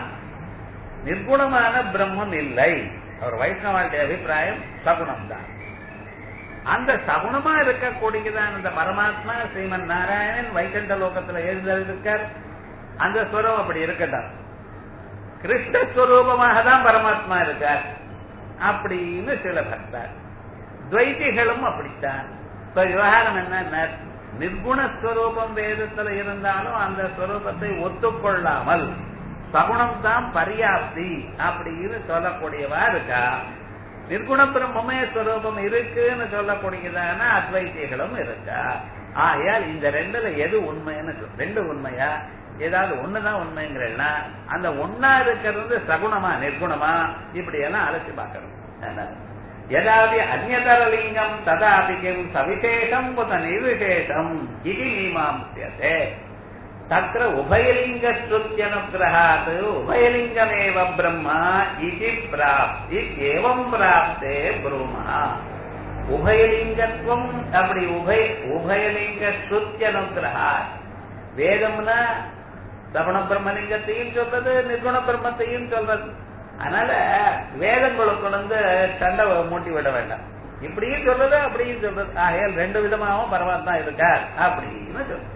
நிர்குணமான பிரம்மம் இல்லை அவர் வைஷ்ணவாளுடைய அபிப்பிராயம் சகுணம் தான் அந்த சகுணமா இருக்கக்கூடியதான் அந்த பரமாத்மா ஸ்ரீமன் நாராயணன் வைகுண்ட லோகத்துல எழுந்திருக்கார் அந்த ஸ்வரம் அப்படி இருக்கட்டும் கிருஷ்ணஸ்வரூபமாக தான் பரமாத்மா இருக்கார் அப்படின்னு சில பக்தர் துவைத்திகளும் அப்படித்தான் இப்ப விவகாரம் என்ன நிர்குணஸ்வரூபம் வேதத்துல இருந்தாலும் அந்த ஸ்வரூபத்தை ஒத்துக்கொள்ளாமல் சகுணம் தான் பரியாப்தி அப்படின்னு சொல்லக்கூடியவா இருக்கா நிர்குண பிரம்மே ஸ்வரூபம் இருக்குன்னு சொல்லக்கூடியதான அத்வைத்திகளும் இருக்கா ஆகையால் இந்த ரெண்டுல எது உண்மைன்னு சொல்~ ரெண்டு உண்மையா ஏதாவது ஒண்ணுதான் உண்மைங்கிறா அந்த ஒன்னா இருக்கிறது சகுணமா நிர்குணமா இப்படி எல்லாம் அலசி பார்க்கணும் அதனால எதாவது அந்நதரலிங்கம் ததாபிக்கும் சவிசேஷம் உத நிர்விசேஷம் இது மீமாம்சியதே தத்திர உபயலிங்கஸ்ருத்தியனுகிரகாத் உபயலிங்கமேவ பிரம்மா இது பிராப்தி ஏவம் பிராப்தே பிரம்மா உபயலிங்கத்துவம் அப்படி உபய உபயலிங்க ஸ்ருத்தியனுகிரகா வேதம்னா சகுண பிரம்மலிங்கத்தையும் சொல்றது நிர்குண பிரம்மத்தையும் சொல்றது அதனால வேதங்களுக்கு வந்து சண்டை மூட்டி விட வேண்டாம் இப்படியும் சொல்றது அப்படியும் சொல்றது ஆகையால் ரெண்டு விதமாகவும் பரமாத்மா இருக்கார் அப்படின்னு சொல்றது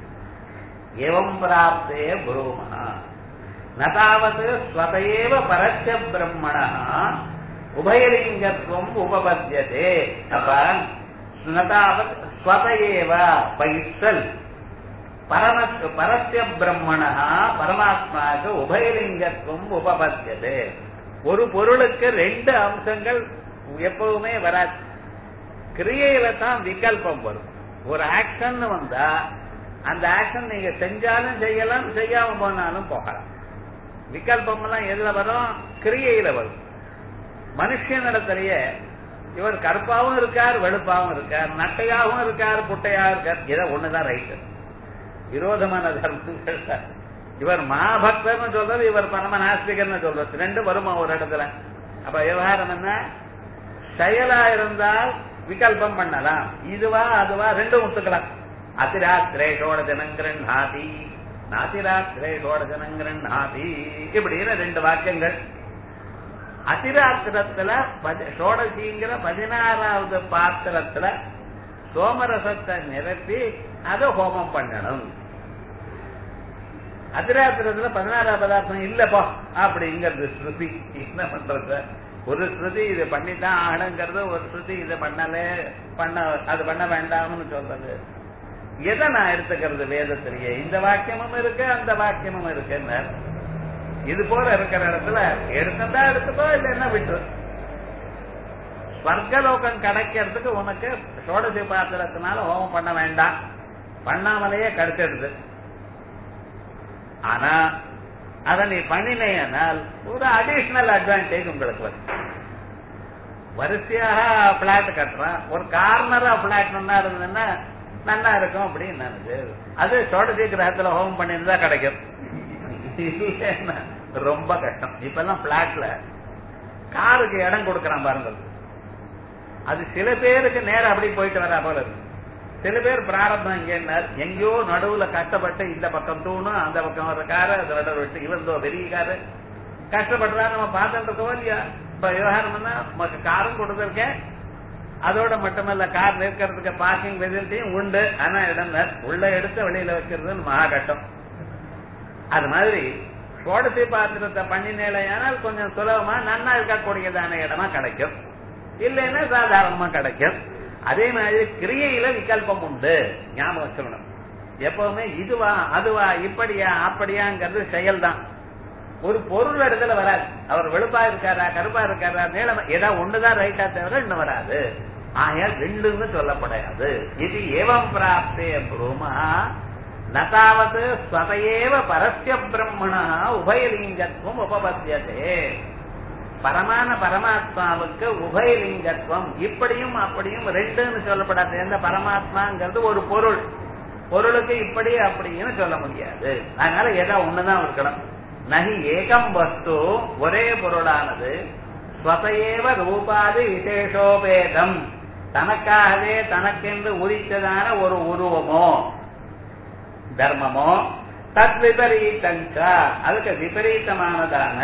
एवं प्राप्ते ब्रूमः न तावत् स्वत एव परस्य ब्रह्मणः உபயலிங்கத்துவம் உபபத்தியதே அப்ப न तावत् स्वत एव பைசல் பரம பரஸ்ய பிரம்மணா பரமாத்மாவுக்கு உபயலிங்கத்துவம் உபபத்தியதே ஒரு பொருளுக்கு ரெண்டு அம்சங்கள் எப்பவுமே வராது கிரியையில தான் விகல்பம் வரும் ஒரு ஆக்ஷன் வந்தா அந்த ஆக்ஷன் நீங்க செஞ்சாலும் செய்யலாம் செய்யாம போனாலும் போகலாம் விகல்பம் எல்லாம் எதுல வரும் கிரியையில வரும் மனுஷனிடத்திலேயே இவர் கருப்பாவும் இருக்கார் வெளுப்பாவும் இருக்கார் நட்டையாகவும் இருக்கார் புட்டையாவும் இருக்கார் இதை ஒண்ணுதான் ரைட்டு விரோதமான தர்மங்கள் இவர் மகாபக்தர்னு சொல்றது இவர் பரம நாஸ்திகர்னு சொல்றது ரெண்டு வருமா ஒரு இடத்துல அப்ப விவகாரம் என்ன செயலா இருந்தால் விகல்பம் பண்ணலாம் இதுவா அதுவா ரெண்டும் ஒத்துக்கலாம் அதிராத்திரேஷோட ஜனங்கிரண்ணாதி நாதிராத்திரேஷோட ஜனங்கிரண்ணாதி இப்படின்னு ரெண்டு வாக்கியங்கள் அதிராத்திரத்துல சோடசிங்கிற பதினாறாவது பாத்திரத்துல சோமரசத்தை நிரப்பி அதை ஹோமம் பண்ணணும் அதிராத்திரத்துல பதினாறாவது பதார்த்தம் இல்லப்பா அப்படிங்கிறது ஸ்ருதி என்ன பண்றது ஒரு ஸ்ருதி இது பண்ணித்தான் ஆகணுங்கிறது ஒரு ஸ்ருதி இதை பண்ணல பண்ண அது பண்ண வேண்டாம்னு சொல்றது எதை நான் எடுத்துக்கிறது வேதத்திலேயே இந்த வாக்கியமும் இருக்கு அந்த வாக்கியமும் இருக்குன்னு இது போல இருக்கிற இடத்துல எடுத்ததா எடுத்துக்கோ இல்லைன்னா விட்டு ஸ்வர்கலோகம் கிடைக்கிறதுக்கு உனக்கு சோடசி பாத்திரத்தினால ஹோமம் பண்ண வேண்டாம் பண்ணாமலேயே கிடைச்சிடுது ஆனா அதை நீ பண்ணினேனால் ஒரு அடிஷனல் அட்வான்டேஜ் உங்களுக்கு வரும் வரிசையாக பிளாட் கட்டுறான் ஒரு கார்னரா பிளாட் நல்லா இருந்ததுன்னா நல்லா இருக்கும் அப்படின்னு நினைச்சு அது சோடசி கிரகத்துல ஹோமம் பண்ணியிருந்தா கிடைக்கும் இல்லைன்னா ரொம்ப கஷ்டம் இப்ப எல்லாம் பிளாட்ல காருக்கு இடம் கொடுக்கறான் பாருங்க அது சில பேருக்கு நேரம் அப்படி போயிட்டு வரா போல இருக்கு சில பேர் பிராரம்பம் இங்க எங்கேயோ நடுவுல கஷ்டப்பட்டு இந்த பக்கம் தூணும் அந்த பக்கம் வர காரு அது நடுவு விட்டு இவந்தோ பெரிய காரு கஷ்டப்படுறா நம்ம பார்த்துட்டு இருக்கோம் இல்லையா இப்ப விவகாரம் உனக்கு காரும் கொடுத்துருக்கேன் அதோட மட்டுமல்ல கார் நிற்கிறதுக்கு பார்க்கிங் ஃபெசிலிட்டியும் உண்டு ஆனா இடம் உள்ள எடுத்து வெளியில வைக்கிறதுன்னு மகா கட்டம் அது மாதிரி சோடசி பாத்திரத்தை பண்ணினேலையானால் கொஞ்சம் சுலபமா நன்னா இருக்கக்கூடியதான இடமா கிடைக்கும் இல்லைன்னா சாதாரணமா கிடைக்கும் அதே மாதிரி கிரியையில விகல்பம் உண்டு ஞாபகம் வச்சுக்கணும் எப்பவுமே இதுவா அதுவா இப்படியா அப்படியாங்கிறது செயல்தான் ஒரு பொருள் இடத்துல வராது அவர் வெளுப்பா இருக்காரா கருப்பா இருக்காரா நீளமா ஏதாவது ஒண்ணுதான் ரைட்டா தவிர இன்னும் வராது ஆகையால் ரெண்டுன்னு சொல்லப்படாது இது ஏவம் பிராப்தே ப்ரூமா நதாவது ஸ்வதையேவ பரஸ்ய பிரம்மணா உபயலிங்கத்துவம் உபபத்தியதே பரமான பரமாத்மாவுக்கு உபயலிங்கத்துவம் இப்படியும் அப்படியும் ரெண்டுன்னு சொல்லப்படாது எந்த பரமாத்மாங்கிறது ஒரு பொருள் பொருளுக்கு இப்படி அப்படின்னு சொல்ல முடியாது அதனால ஏதோ ஒண்ணுதான் இருக்கணும் நகி ஏகம் வஸ்து ஒரே பொருளானது ஸ்வதையேவ ரூபாதி விசேஷோபேதம் தனக்காகவே தனக்கென்று உரித்ததான ஒரு உருவமோ தர்மமோ தத் விபரீதங்க அதுக்கு விபரீதமானதான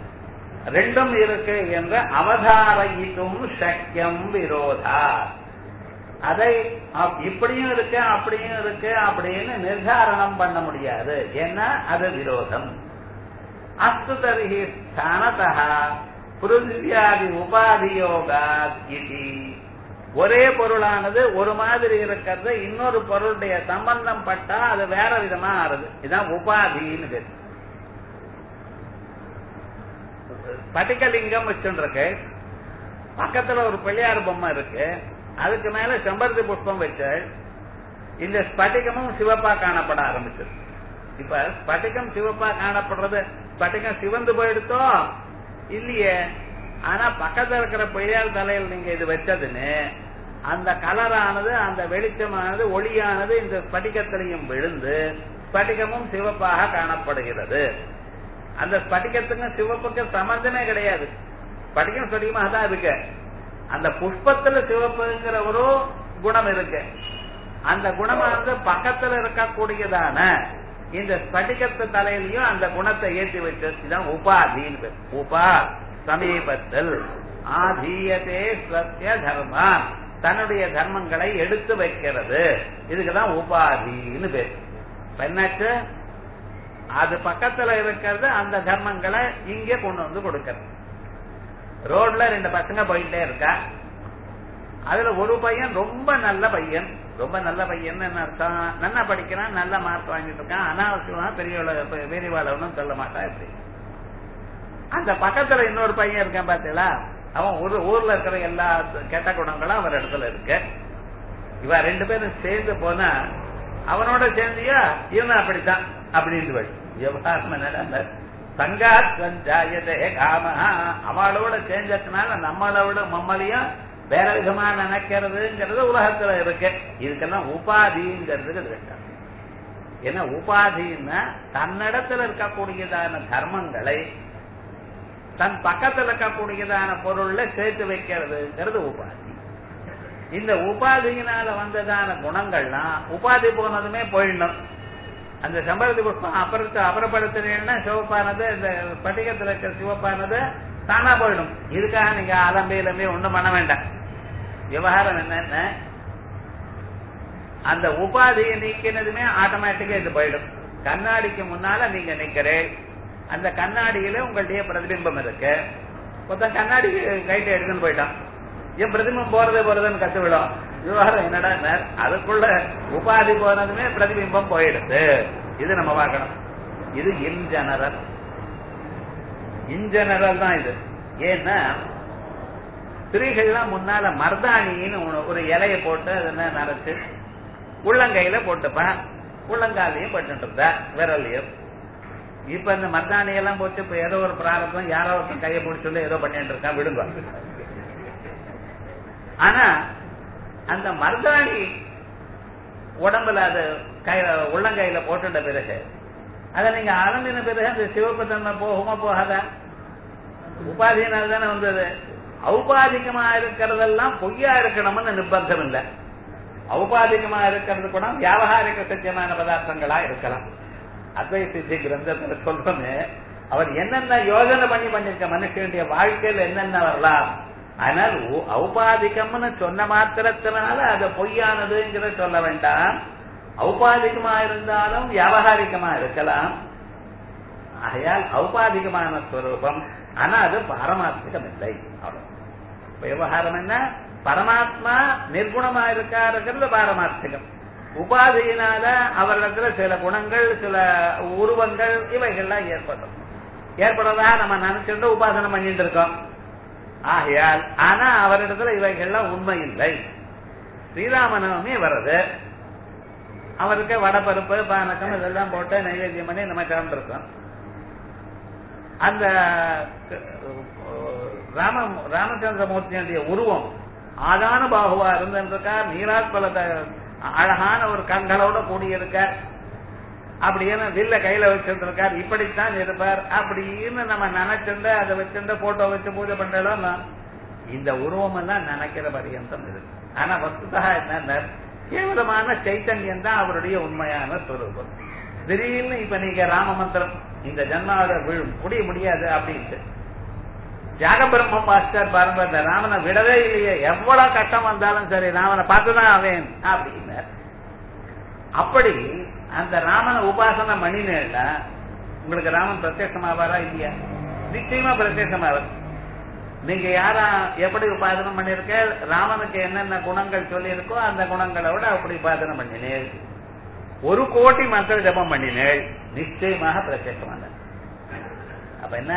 ரெண்டும் இருக்கு என்று அவதாரயித்தும் சக்கியம் விரோதா அதை அப்- இப்படியும் இருக்கு அப்படியும் இருக்கு அப்படின்னு நிர்தாரணம் பண்ண முடியாது ஏன்னா அது விரோதம் அஸ்து தருகி ஸ்தானதா பிருத்திவியாதி உபாதியோகாத் இது ஒரே பொருளானது ஒரு மாதிரி இருக்கிறது இன்னொரு பொருளுடைய சம்பந்தம் பட்டா அது வேற விதமா ஆறுது இதுதான் உபாதின்னு பேரு ஸ்பட்டிகலிங்கம் வச்சுருக்கு பக்கத்துல ஒரு பிள்ளையார் பொம்மை இருக்கு அதுக்கு மேல செம்பருத்தி புஷ்பம் வச்சு இந்த ஸ்பட்டிகமும் சிவப்பா காணப்பட ஆரம்பிச்சது இப்ப ஸ்பட்டிகம் சிவப்பா காணப்படுறது ஸ்பட்டிகம் சிவந்து போயிடுத்தோ இல்லையே ஆனா பக்கத்துல இருக்கிற பிள்ளையார் தலையில் நீங்க இது வச்சதுன்னு அந்த கலரானது அந்த வெளிச்சமானது ஒளியானது இந்த ஸ்பட்டிகத்திலையும் விழுந்து ஸ்பட்டிகமும் சிவப்பாக காணப்படுகிறது அந்த ஸ்பட்டிகத்துக்கும் சிவப்புக்கும் சம்பந்தமே கிடையாது ஸ்பட்டிகம் ஸ்பட்டிகமாக தான் இருக்கு அந்த புஷ்பத்துல சிவப்புங்கிற ஒரு குணம் இருக்கு அந்த குணமானது பக்கத்துல இருக்கக்கூடியதான இந்த ஸ்பட்டிகத்து தலையிலையும் அந்த குணத்தை ஏற்றி வச்சது இதுதான் உபாதின்னு பேர். உபா சமீபத்தில் ஆதீயதே சத்திய தர்மம் தன்னுடைய தர்மங்களை எடுத்து வைக்கிறது இதுக்குதான் உபாதின்னு பேர் இப்ப என்னாச்சு அது பக்கத்துல இருக்கிறது அந்த தர்மங்களை இங்கே கொண்டு வந்து கொடுக்கிறது ரோட்ல ரெண்டு பசங்க போயிட்டே இருக்கா அதுல ஒரு பையன் ரொம்ப நல்ல பையன் ரொம்ப நல்ல பையன் என்ன அர்த்தம் நல்லா படிக்கிறான் நல்ல மார்க் வாங்கிட்டு இருக்கான் அனாவசியமா பெரிய பெரியவாளவனும் சொல்ல மாட்டான் இப்படி அந்த பக்கத்துல இன்னொரு பையன் இருக்கான் பாத்தீங்களா அவன் ஒரு ஊர்ல இருக்கிற எல்லா கெட்ட குணங்களும் அவர் இடத்துல இருக்கு இவ ரெண்டு பேரும் சேர்ந்து போனா அவனோட சேர்ந்தியா இவன் அப்படித்தான் அப்படின்னு விவகாரம் என்னடா சங்காத் சஞ்சாயதே காம அவளோட சேர்ந்ததுனால நம்மளோட மம்மளையும் வேற விதமா நினைக்கிறதுங்கிறது உலகத்துல இருக்கு இதுக்கெல்லாம் உபாதிங்கிறதுக்கு இருக்கு ஏன்னா உபாதின்னா தன்னிடத்துல இருக்கக்கூடியதான தர்மங்களை தன் பக்கத்துல இருக்கக்கூடியதான பொருள்ல சேர்த்து வைக்கிறதுங்கிறது உபாதி இந்த உபாதியினால வந்ததான குணங்கள்லாம் உபாதி போனதுமே போயிடணும் அந்த சம்பரதி புஷ்பம் அப்புறத்து அப்புறப்படுத்துறீங்கன்னா சிவப்பானது இந்த பட்டிகத்துல இருக்கிற சிவப்பானது தானா போயிடும் இதுக்காக நீங்க அலம்பி இலம்பி ஒண்ணும் பண்ண வேண்டாம் விவகாரம் என்னன்னா அந்த உபாதியை நீக்கினதுமே ஆட்டோமேட்டிக்கா இது போயிடும் கண்ணாடிக்கு முன்னால நீங்க நிக்கிறேன் அந்த கண்ணாடியில உங்களுடைய பிரதிபிம்பம் இருக்கு மொத்தம் கண்ணாடி கைட்டு எடுத்துன்னு போயிட்டான் என் பிரதிபிம்பம் போறதே போறதுன்னு கத்து விடும் விவகாரம் என்னடா அதுக்குள்ள உபாதி போனதுமே பிரதிபிம்பம் போயிடுது இது நம்ம பார்க்கணும் இது இன் ஜெனரல் இன் ஜெனரல் தான் இது ஏன்னா ஸ்திரீகள்லாம் முன்னால மர்தாணின்னு ஒண்ணு- ஒரு இலைய போட்டு அதென்ன நரைச்சு உள்ளங்கையில போட்டுப்பான் உள்ளங்காலையும் போட்டுட்டு இருந்தா விரல்லையும் இப்ப இந்த மர்தாணி எல்லாம் போட்டு இப்ப ஏதோ ஒரு பிராரத்தம் யாரோ ஒருத்தன் கையை பிடிச்சுள்ள ஏதோ பண்ணிட்டு இருக்கான் விடுங்க ஆனா அந்த மர்தாணி உடம்புல அது கை உள்ளங்கையில போட்டுட்ட பிறகு அதை நீங்க அலம்பின பிறகு அந்த சிவப்பு தன்மை போகுமா போகாதா உபாதியினால் தானே வந்தது ஔபாதிகமா இருக்கிறதெல்லாம் பொய்யா இருக்கணும்னு நிர்பந்தம் இல்லை ஔபாதிகமா இருக்கிறது கூட வியாபகாரிக சத்தியமான பதார்த்தங்களா இருக்கலாம் அத்வை சித்தி கிரந்தத்துல சொல்றோமே அவர் என்னென்ன யோஜனை பண்ணி பண்ணிருக்க மனுஷனுடைய வாழ்க்கையில என்னென்ன வரலாம் ஆனால் உ- ஔபாதிகம்னு சொன்ன மாத்திரத்தினால அது பொய்யானதுங்கிற சொல்ல வேண்டாம் ஔபாதிகமா இருந்தாலும் வியாபகாரிகமா இருக்கலாம் ஆகையால் ஔபாதிகமான ஸ்வரூபம் ஆனா அது பாரமார்த்திகம் இல்லை அவ்வளவு விவகாரம் என்ன பரமாத்மா நிர்குணமா இருக்காருங்கிறது பாரமார்த்திகம் உபாதியினால அவரிடத்துல சில குணங்கள் சில உருவங்கள் இவைகள்லாம் ஏற்படும் ஏற்படுறதா நம்ம நினைச்சுட்டு உபாசனம் பண்ணிட்டு இருக்கோம் ஆகையால் ஆனா அவரிடத்துல இவைகள்லாம் உண்மை இல்லை ஸ்ரீராமநவமி வருது அவருக்கு வடபருப்பு பானகம் இதெல்லாம் போட்டு நைவேத்தியம் பண்ணி நம்ம கிளம்பிருக்கோம் அந்த ராம ராமச்சந்திரமூர்த்தியுடைய உருவம் ஆதான பாகுவா இருந்திருக்கார் நீராத்பலத்தை அழகான ஒரு கண்களோட கூடியிருக்கார் அப்படியே வில்ல கையில வச்சிருந்திருக்கார் இப்படித்தான் இருப்பார் அப்படின்னு நம்ம நினைச்சுண்டு அதை வச்சுட்டு போட்டோ வச்சு பூஜை பண்றோம் இந்த உருவம் எல்லாம் நினைக்கிற பரியந்தம் இருக்கு ஆனா வஸ்துதா என்ன கேவலமான சைத்தன்யம் தான் அவருடைய உண்மையான சொரூபம் திடீர்னு இப்ப நீங்க ராம மந்திரம் இந்த ஜன்மாவில விழும் முடிய முடியாது அப்படின்ட்டு ஜாகபிரம்ம மாஸ்டர் பாருங்க இந்த ராமனை விடவே இல்லையே எவ்வளவு கஷ்டம் வந்தாலும் சரி ராமனை பார்த்துதான் அவன் அப்படின்னார் அப்படி அந்த ராமனை உபாசனை பண்ணினேன்னா உங்களுக்கு ராமன் பிரத்யட்சமாவாரா இல்லையா நிச்சயமா பிரத்யட்சமாவார் நீங்க யாரா எப்படி உபாசனை பண்ணிருக்க ராமனுக்கு என்னென்ன குணங்கள் சொல்லியிருக்கோ அந்த குணங்களை விட அப்படி உபாசனை பண்ணினேன் ஒரு கோடி மக்கள் ஜபம் பண்ணினேள் நிச்சயமாக பிரத்யட்சமான அப்ப என்ன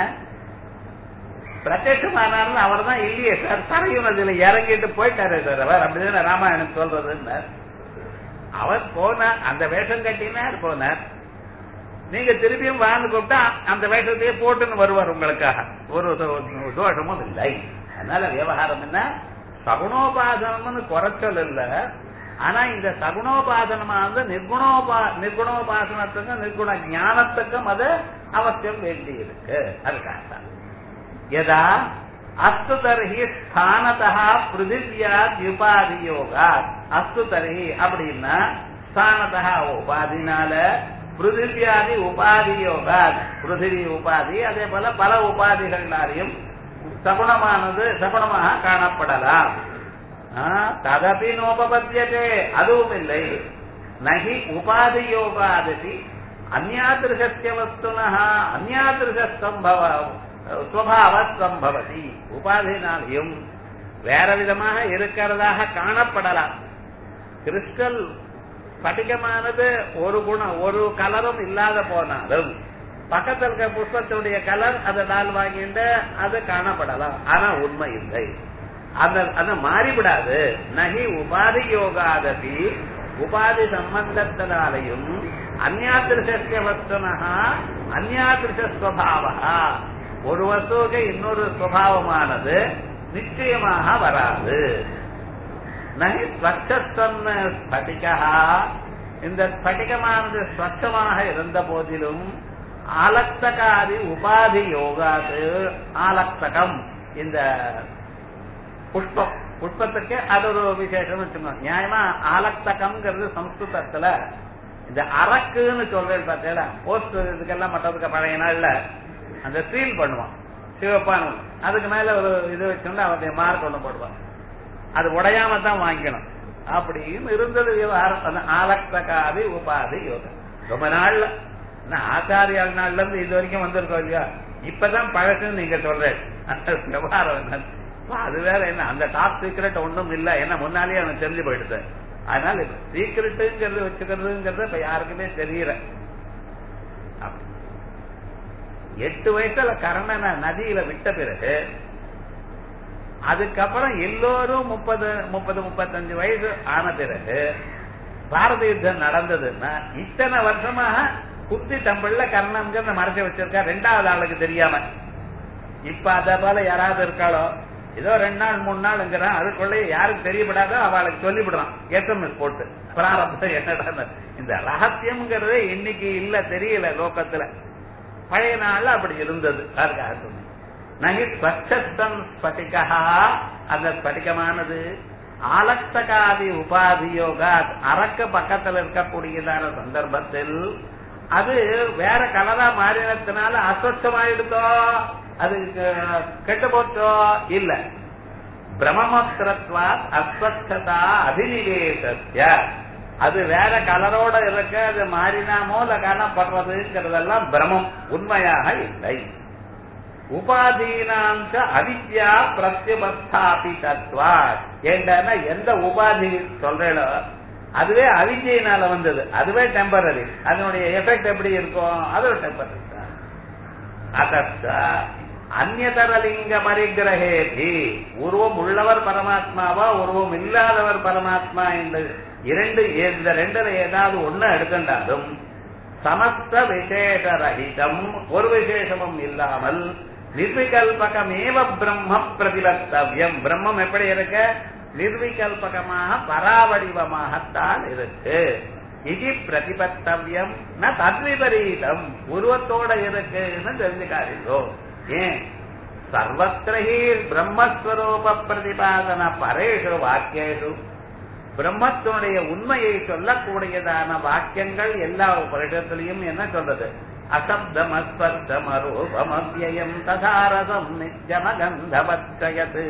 பிரத்யட்சமானார்னு அவர் தான் இல்லையே சார் தரையும் அதுல இறங்கிட்டு போயிட்டாரு சார் அவர் அப்படிதானே ராமாயணம் சொல்றதுன்னார் அவர் போனார் அந்த வேஷம் கட்டினார் போனார் நீங்க திருப்பியும் வாழ்ந்து கூப்பிட்டா அந்த வேஷத்தையே போட்டுன்னு வருவார் உங்களுக்காக ஒரு தோ- தோஷமும் இல்லை அதனால விவகாரம் என்ன சகுணோபாசனம்னு குறைச்சல் இல்ல ஆனா இந்த சகுணோபாசனமானது நிர்குணோபா நிர்குணோபாசனத்துக்கும் நிர்குண ஞானத்துக்கும் அது அவசியம் வேண்டி இருக்கு அதுக்காக தான் யதா அஸ்து தர்ஹி ஸ்தானதா பிருதிவியாத் உபாதி யோகாத் அஸ்து தர்ஹி அப்படின்னா ஸ்தானதா உபாதினால பிருதிவியாதி உபாதி யோகாத் பிருதிவி உபாதி அதே போல பல உபாதிகளாலையும் சகுணமானது சகுணமாக காணப்படலாம் ஆ, ததபி நோபபத்தியதே அதுவும் இல்லை நகி உபாதி யோகாதி அந்யாதிருஷஸ்ய வஸ்துனः அந்யாதிருஷம்பவ ஸ்வபாவத் சம்பவதி உபாதினாலையும் வேற விதமாக இருக்கிறதாக காணப்படலாம் கிறிஸ்டல் ஸ்படிகமானது ஒரு குணம் ஒரு கலரும் இல்லாத போனாலும் பக்கத்தில் இருக்க புஷ்பத்தினுடைய கலர் அதை டால் வாங்கிட்டு அது காணப்படலாம் ஆனா உண்மை இல்லை அந்த அது மாறிவிடாது நகி உபாதி யோகாதபி உபாதி சம்பந்தத்தினாலையும் அந்யாதிருஷஸ்ய வஸ்துனஹா அந்யாதிருஷஸ்வபாவா ஒரு வஸ்துவுக்கு இன்னொரு சுவாவமானது நிச்சயமாக வராது நகி ஸ்வச்சஸ்தம் ஸ்படிகா இந்த ஸ்படிகமானது ஸ்வச்சமாக இருந்த போதிலும் ஆலக்தகாதி உபாதி யோகாது ஆலக்தகம் இந்த புஷ்பம் புஷ்பத்துக்கு அது ஒரு விசேஷம் வச்சுக்கணும் நியாயமா ஆலக்தகம்ங்கிறது சம்ஸ்கிருதத்துல இந்த அரக்குன்னு சொல்றது பார்த்தீங்களா போஸ்ட் இதுக்கெல்லாம் மற்றதுக்கு பழைய நாள்ல அந்த சீல் பண்ணுவான் சிவப்பான ஒண்ணு. அதுக்கு மேல ஒரு இது வச்சோம்னா அவருடைய மார்க் ஒண்ணு போடுவான் அது உடையாம தான் வாங்கிக்கணும் அப்படின்னு இருந்தது விவகாரம் அந்த ஆலக்தகாதி உபாதி யோகம் ரொம்ப நாள்ல என்ன ஆச்சாரியால் நாள்ல இருந்து இது வரைக்கும் வந்திருக்கோம் இல்லையா இப்பதான் பழசுன்னு நீங்க சொல்றேன் அந்த விவகாரம் என்ன அப்ப அது வேற என்ன அந்த டாப் சீக்ரெட் ஒண்ணும் இல்ல என்ன முன்னாலேயே அவன் தெரிஞ்சு போயிடுது அதனால சீக்ரெட்டுங்கிறது வச்சுக்கிறதுங்கிறது இப்ப யாருக்குமே தெரியல அப்படி. எட்டு வயசுல கர்ணனை நதியில விட்ட பிறகு அதுக்கப்புறம் எல்லோரும் முப்பது முப்பது முப்பத்தஞ்சு வயசு ஆன பிறகு பாரத யுத்தம் நடந்ததுன்னா இத்தனை வருஷமாக குத்தி தம்பிள்ள கர்ணன்கிறத மறைச்சு வச்சிருக்கா ரெண்டாவது ஆளுக்கு தெரியாம இப்ப அத போல யாராவது இருக்காளோ ஏதோ ரெண்டு நாள் மூணு நாள்ங்கிறான் அதுக்குள்ளே யாருக்கு தெரியப்படாதோ அவளுக்கு சொல்லிவிடுறான் எஸ்எம்எஸ் போட்டு பிராரப்தம் என்னடா இந்த ரகசியம்ங்கிறதே இன்னைக்கு இல்ல தெரியல லோகத்துல பழைய நாள்ல அப்படி இருந்தது அதுக்காக சொன்னேன் நகி ஸ்வச்சஸ்தம் ஸ்பட்டிகா அந்த ஸ்பட்டிகமானது ஆலக்தகாதி உபாதி யோகா அரக்க பக்கத்துல இருக்கக்கூடியதான சந்தர்ப்பத்தில் அது வேற கலரா மாறினதுனால அஸ்வச்சமாயிடுதோ அது அஹ், கெட்டு போச்சோ இல்ல பிரம்மமஸ்திரத்வா அஸ்வச்சதா அபினிவேசத்ய அது வேற கலரோட இருக்க அது மாறினா மூல காணப்படுறதுங்கிறதெல்லாம் பிரமம் உண்மையாக இல்லை உபாதீனாஞ்ச அவித்யா பிரத்யபஸ்தாபி தத்வா ஏண்டா எந்த உபாதி சொல்றேனோ அதுவே அவித்யினால வந்தது அதுவே டெம்பரரி அதனுடைய எஃபெக்ட் எப்படி இருக்கும் அது ஒரு டெம்பரரி தான் அதஸ்த அந்நதரலிங்க பரிகிரகேபி உருவம் உள்ளவர் பரமாத்மாவா உருவம் இல்லாதவர் பரமாத்மா என்று இரண்டு இந்த ரெண்டுல ஏதாவது ஒண்ணு எடுத்துட்டாலும் சமஸ்த விசேஷ ரஹிதம் ஒரு விசேஷமும் இல்லாமல் நிர்விகல்பகமேவ பிரம்ம பிரதிபத்தவியம் பிரம்மம் எப்படி இருக்க நிர்விகல்பகமாக பராவடிவமாகத்தான் இருக்கு இது பிரதிபத்தவியம் ந தத்விபரீதம் உருவத்தோட இருக்குன்னு தெரிஞ்சுக்காதீங்கோ ஏன் சர்வத்திரஹி பிரம்மஸ்வரூப பிரதிபாதன பரேஷு வாக்கியேஷு பிரம்மத்தினுடைய உண்மையை சொல்லக்கூடியதான வாக்கியங்கள் எல்லா உபரிடத்திலையும் என்ன சொல்றது அசப்தமஸ்பர்தமரூபமவ்யயம் ததாரசம் நித்யமகந்தவச்சயத்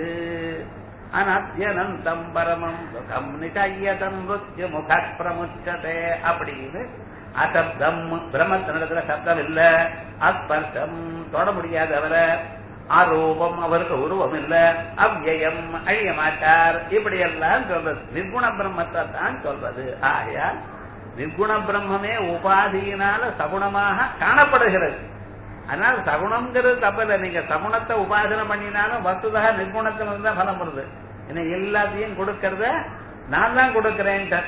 அனத்யனந்தம் பரமம் சுகம் நிச்சயதம் மிருத்யு முக பிரமுச்சதே அப்படின்னு அசப்தம் பிரம்மத்தினிடத்துல சப்தம் இல்ல அஸ்பர்ஷம் தொட முடியாது அவரை ஆரோபம் அவருக்கு உருவம் இல்ல அவ்யயம் அழிய மாட்டார் இப்படி எல்லாம் சொல்றது நிர்குண பிரம்மத்தை தான் சொல்றது ஆகையால் நிர்குண பிரம்மமே உபாதியினால சகுணமாக காணப்படுகிறது அதனால சகுணம்ங்கிறது தப்பில்லை நீங்க சகுணத்தை உபாசனை பண்ணினாலும் வசுதாக நிர்குணத்துல இருந்தா பலம் வருது என்ன எல்லாத்தையும் கொடுக்கறத நான் தான் கொடுக்கிறேன்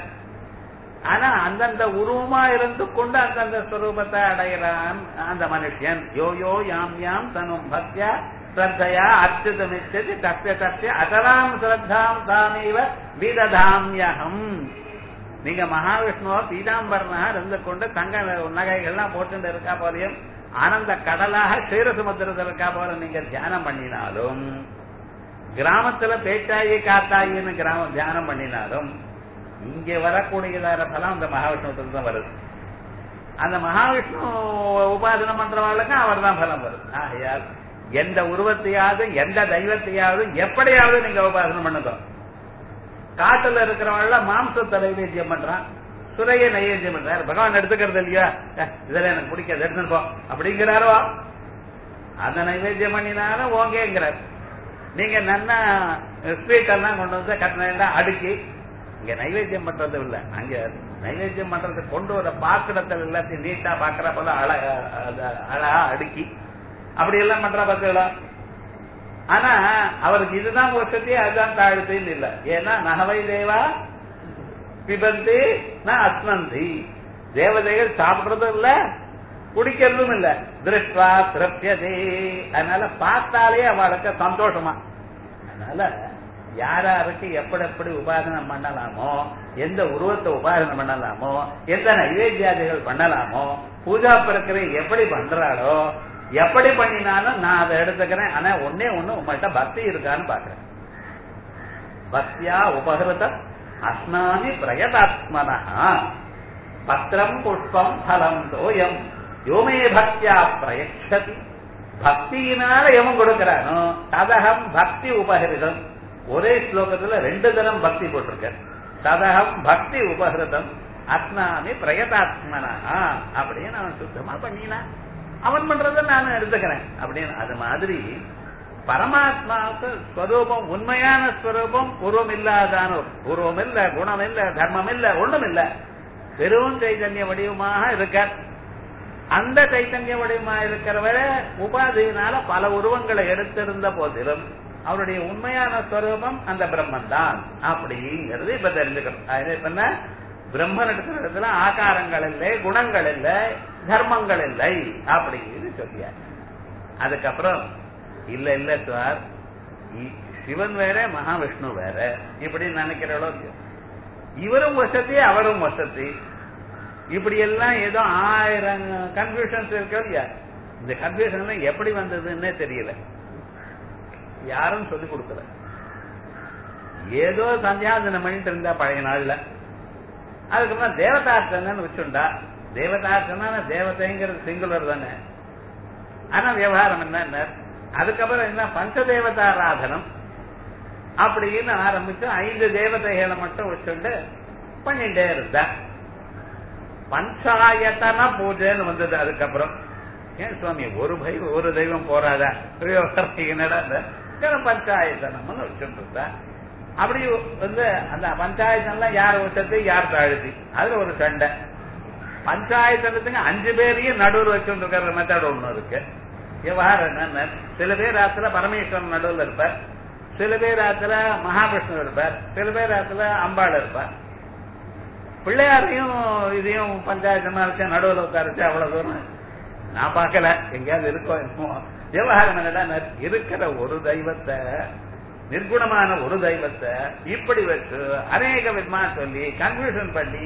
ஆனா அந்தந்த உருவமா இருந்து கொண்டு அந்தந்த ஸ்வரூபத்தை அடைகிறான் அந்த மனுஷன் யோ யோ யாம் யாம் தனும் பக்தியா ஸ்ரத்தையா அச்சுதமிச்சதி தஸ்ய தஸ்ய அகராம் ஸ்ரத்தாம் தாமேவ விததாமியகம் நீங்க மகாவிஷ்ணுவ பீதாம்பரனாக இருந்து கொண்டு தங்க நகைகள்லாம் போட்டு இருக்கா போலையும் ஆனந்த கடலாக க்ஷீரசமுத்திரத்தில் இருக்கா போல நீங்க தியானம் பண்ணினாலும் கிராமத்துல பேச்சாயி காத்தாயின்னு கிராமம் தியானம் பண்ணினாலும் இங்க வரக்கூடியதான பலம் அந்த மகாவிஷ்ணுவத்தில் தான் வருது அந்த மகாவிஷ்ணு உபாசனம் பண்றவாளுக்கு அவர் தான் பலம் வருது ஆகையால் எந்த உருவத்தையாவது எந்த தெய்வத்தையாவது எப்படியாவது நீங்க உபாசனம் பண்ணுங்க காட்டுல இருக்கிறவங்கள மாம்சத்தை நைவேத்தியம் பண்றான் சுரைய நைவேத்தியம் பண்றாரு பகவான் எடுத்துக்கிறது இல்லையா இதெல்லாம் எனக்கு பிடிக்காது எடுத்துன்னு போ அப்படிங்கிறாரோ அந்த நைவேத்தியம் பண்ணினாலும் ஓகேங்கிறார் நீங்க நன்னா ஸ்வீட் எல்லாம் கொண்டு வந்து கட்டினா அடுக்கி இங்க நைவேத்தியம் பண்றது இல்ல அங்க நைவேத்தியம் பண்றது கொண்டு வர பாத்திரத்தில் எல்லாத்தையும் நீட்டா பாக்குற போல அழகா அழகா அடுக்கி அப்படி எல்லாம் பண்ற பார்த்தீங்களா ஆனா அவருக்கு இதுதான் வசதி அதுதான் தாழ்த்தின்னு இல்ல ஏன்னா நகவை தேவா பிபந்தி நான் அஸ்மந்தி தேவதைகள் சாப்பிடுறதும் இல்ல குடிக்கிறதும் இல்ல திருஷ்டா திரப்பியதே அதனால பார்த்தாலே அவளுக்கு சந்தோஷமா அதனால யாராருக்கு எப்படி எப்படி உபாசனம் பண்ணலாமோ எந்த உருவத்தை உபாசனம் பண்ணலாமோ எந்த நைவேத்தியாதிகள் பண்ணலாமோ பூஜா பிரக்கிரை எப்படி பண்றாளோ எப்படி பண்ணினாலும் நான் அதை எடுத்துக்கிறேன் ஆனா ஒன்னே ஒண்ணு உங்கள்கிட்ட பக்தி இருக்கான்னு பாக்குறேன் பக்தியா உபகிருத அஸ்னாமி பிரயதாத்மனா பத்திரம் புஷ்பம் பலம் தோயம் யோமே பக்தியா பிரயட்சதி பக்தியினால எவன் கொடுக்கிறானோ ததகம் பக்தி உபகிருதம் ஒரே ஸ்லோகத்துல ரெண்டு தரம் பக்தி போட்டிருக்க ததகம் பக்தி உபகிருதம் அஸ்னாமி பிரயதாத்மனா அப்படின்னு அவன் சுத்தமா பண்ணினான் அவன் பண்றத நான் எடுத்துக்கிறேன் அப்படின்னு அது மாதிரி பரமாத்மாவுக்கு ஸ்வரூபம் உண்மையான ஸ்வரூபம் உருவம் இல்லாதான உருவம் இல்ல குணம் இல்ல தர்மம் இல்ல ஒண்ணும் இல்ல பெரும் சைதன்ய வடிவமாக இருக்க அந்த சைத்தன்ய வடிவமா இருக்கிறவர உபாதியினால பல உருவங்களை எடுத்திருந்த போதிலும் அவருடைய உண்மையான ஸ்வரூபம் அந்த பிரம்மன் தான் அப்படிங்கிறது இப்ப தெரிஞ்சுக்கணும் அது இப்ப என்ன பிரம்மன் எடுக்கிற இடத்துல ஆகாரங்கள் இல்லை குணங்கள் இல்லை தர்மங்கள் இல்லை அப்படின்னு சொல்லியார் அதுக்கப்புறம் இல்ல இல்ல சார் சிவன் வேற மகாவிஷ்ணு வேற இப்படி நினைக்கிறளோ இவரும் வசதி அவரும் வசதி இப்படி எல்லாம் ஏதோ ஆயிரம் கன்ஃபியூஷன்ஸ் இருக்கு இல்லையா இந்த கன்ஃபியூஷன் எப்படி வந்ததுன்னே தெரியல யாரும் சொல்லி கொடுக்கல ஏதோ சந்தியாதனம் பண்ணிட்டு இருந்தா பழைய நாள்ல அதுக்கப்புறம் தேவதார்த்தன்னு வச்சுண்டா தேவதார்த்தம்னா தேவதைங்கிறது சிங்குலர் தானே ஆனா விவகாரம் என்ன அதுக்கப்புறம் என்ன பஞ்சதேவதாராதனம் அப்படின்னு ஆரம்பிச்சு ஐந்து தேவதைகளை மட்டும் வச்சுண்டு பண்ணிட்டே இருந்தா பஞ்சாயத்தன பூஜைன்னு வந்தது அதுக்கப்புறம் ஏன் சுவாமி ஒரு பை ஒரு தெய்வம் போறாதா என்னடா பஞ்சாயத்தனம்னு வச்சுட்டு இருந்தா அப்படி வந்து அந்த பஞ்சாயத்தெல்லாம் யார் வச்சது யார் தாழ்த்தி அதுல ஒரு சண்டை பஞ்சாயத்தனத்துக்கு அஞ்சு பேரையும் நடுவில் வச்சுட்டு இருக்கிற மெத்தட் ஒண்ணு இருக்கு விவகாரம் என்னன்னு சில பேர் ஆத்துல பரமேஸ்வரன் நடுவில் இருப்பார் சில பேர் ஆத்துல மகாவிஷ்ணு இருப்பார் சில பேர் ஆத்துல அம்பாள் இருப்பார் பிள்ளையாரையும் இதையும் பஞ்சாயத்து வச்சு நடுவில் உட்காரச்சு அவ்வளவு தூரம் நான் பார்க்கல எங்கேயாவது இருக்கோ என்னமோ விவகாரம் என்னடா இருக்கிற ஒரு தெய்வத்தை நிர்குணமான ஒரு தெய்வத்தை இப்படி வச்சு அநேக விதமா சொல்லி கன்ஃபியூஷன் பண்ணி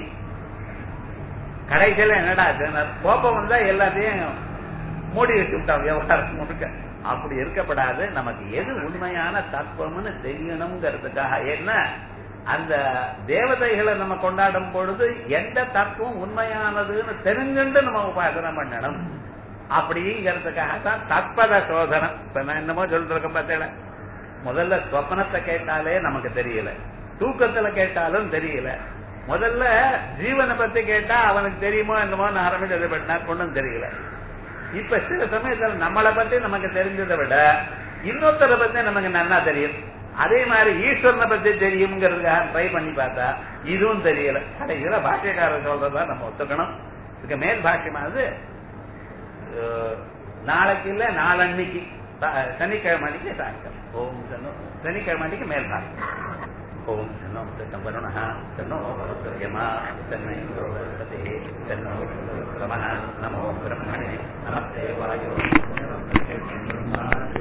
கடைசியில என்னடா கோபம் வந்தா எல்லாத்தையும் மூடி வச்சுட்டான் விவகாரம் முழுக்க அப்படி இருக்கப்படாது நமக்கு எது உண்மையான தத்துவம்னு தெரியணுங்கிறதுக்காக என்ன அந்த தேவதைகளை நம்ம கொண்டாடும் பொழுது எந்த தத்துவம் உண்மையானதுன்னு தெரிஞ்சுட்டு நம்ம உபாசனம் பண்ணணும் அப்படிங்கிறதுக்காக தான் தத்பத சோதனம் இப்ப நான் என்னமோ சொல்லிட்டு இருக்கேன் பார்த்தேன் முதல்ல சொப்பனத்தை கேட்டாலே நமக்கு தெரியல தூக்கத்துல கேட்டாலும் தெரியல முதல்ல ஜீவனை பத்தி கேட்டா அவனுக்கு தெரியுமோ என்னமோ நான் ஆரம்பிச்சது பண்ணார் ஒன்றும் தெரியல இப்ப சில சமயத்துல நம்மளை பத்தி நமக்கு தெரிஞ்சதை விட இன்னொருத்தரை பத்தி நமக்கு நன்னா தெரியும் அதே மாதிரி ஈஸ்வரனை பத்தி தெரியுங்கிறதுக்காக ட்ரை பண்ணி பார்த்தா இதுவும் தெரியல கடைசியில பாஷ்யக்காரர் சொல்றதா நம்ம ஒத்துக்கணும் இதுக்கு மேல் பாஷ்யமானது அஹ், நாளைக்கு இல்ல நாளன்னைக்கு ச- சனிக்கிழமை அன்னைக்கு சாயங்காலம் ஓம் சன்னோ சனிக்கிழமை அன்னைக்கு மேல் பாஷ்யம் ஓம் சன்னோ தன்னம் வருணः தன்னோ யமா தன்னை பிரபதே தன்னோ நமः நமோ பிரம்மணே நமஸ்தே வாயோ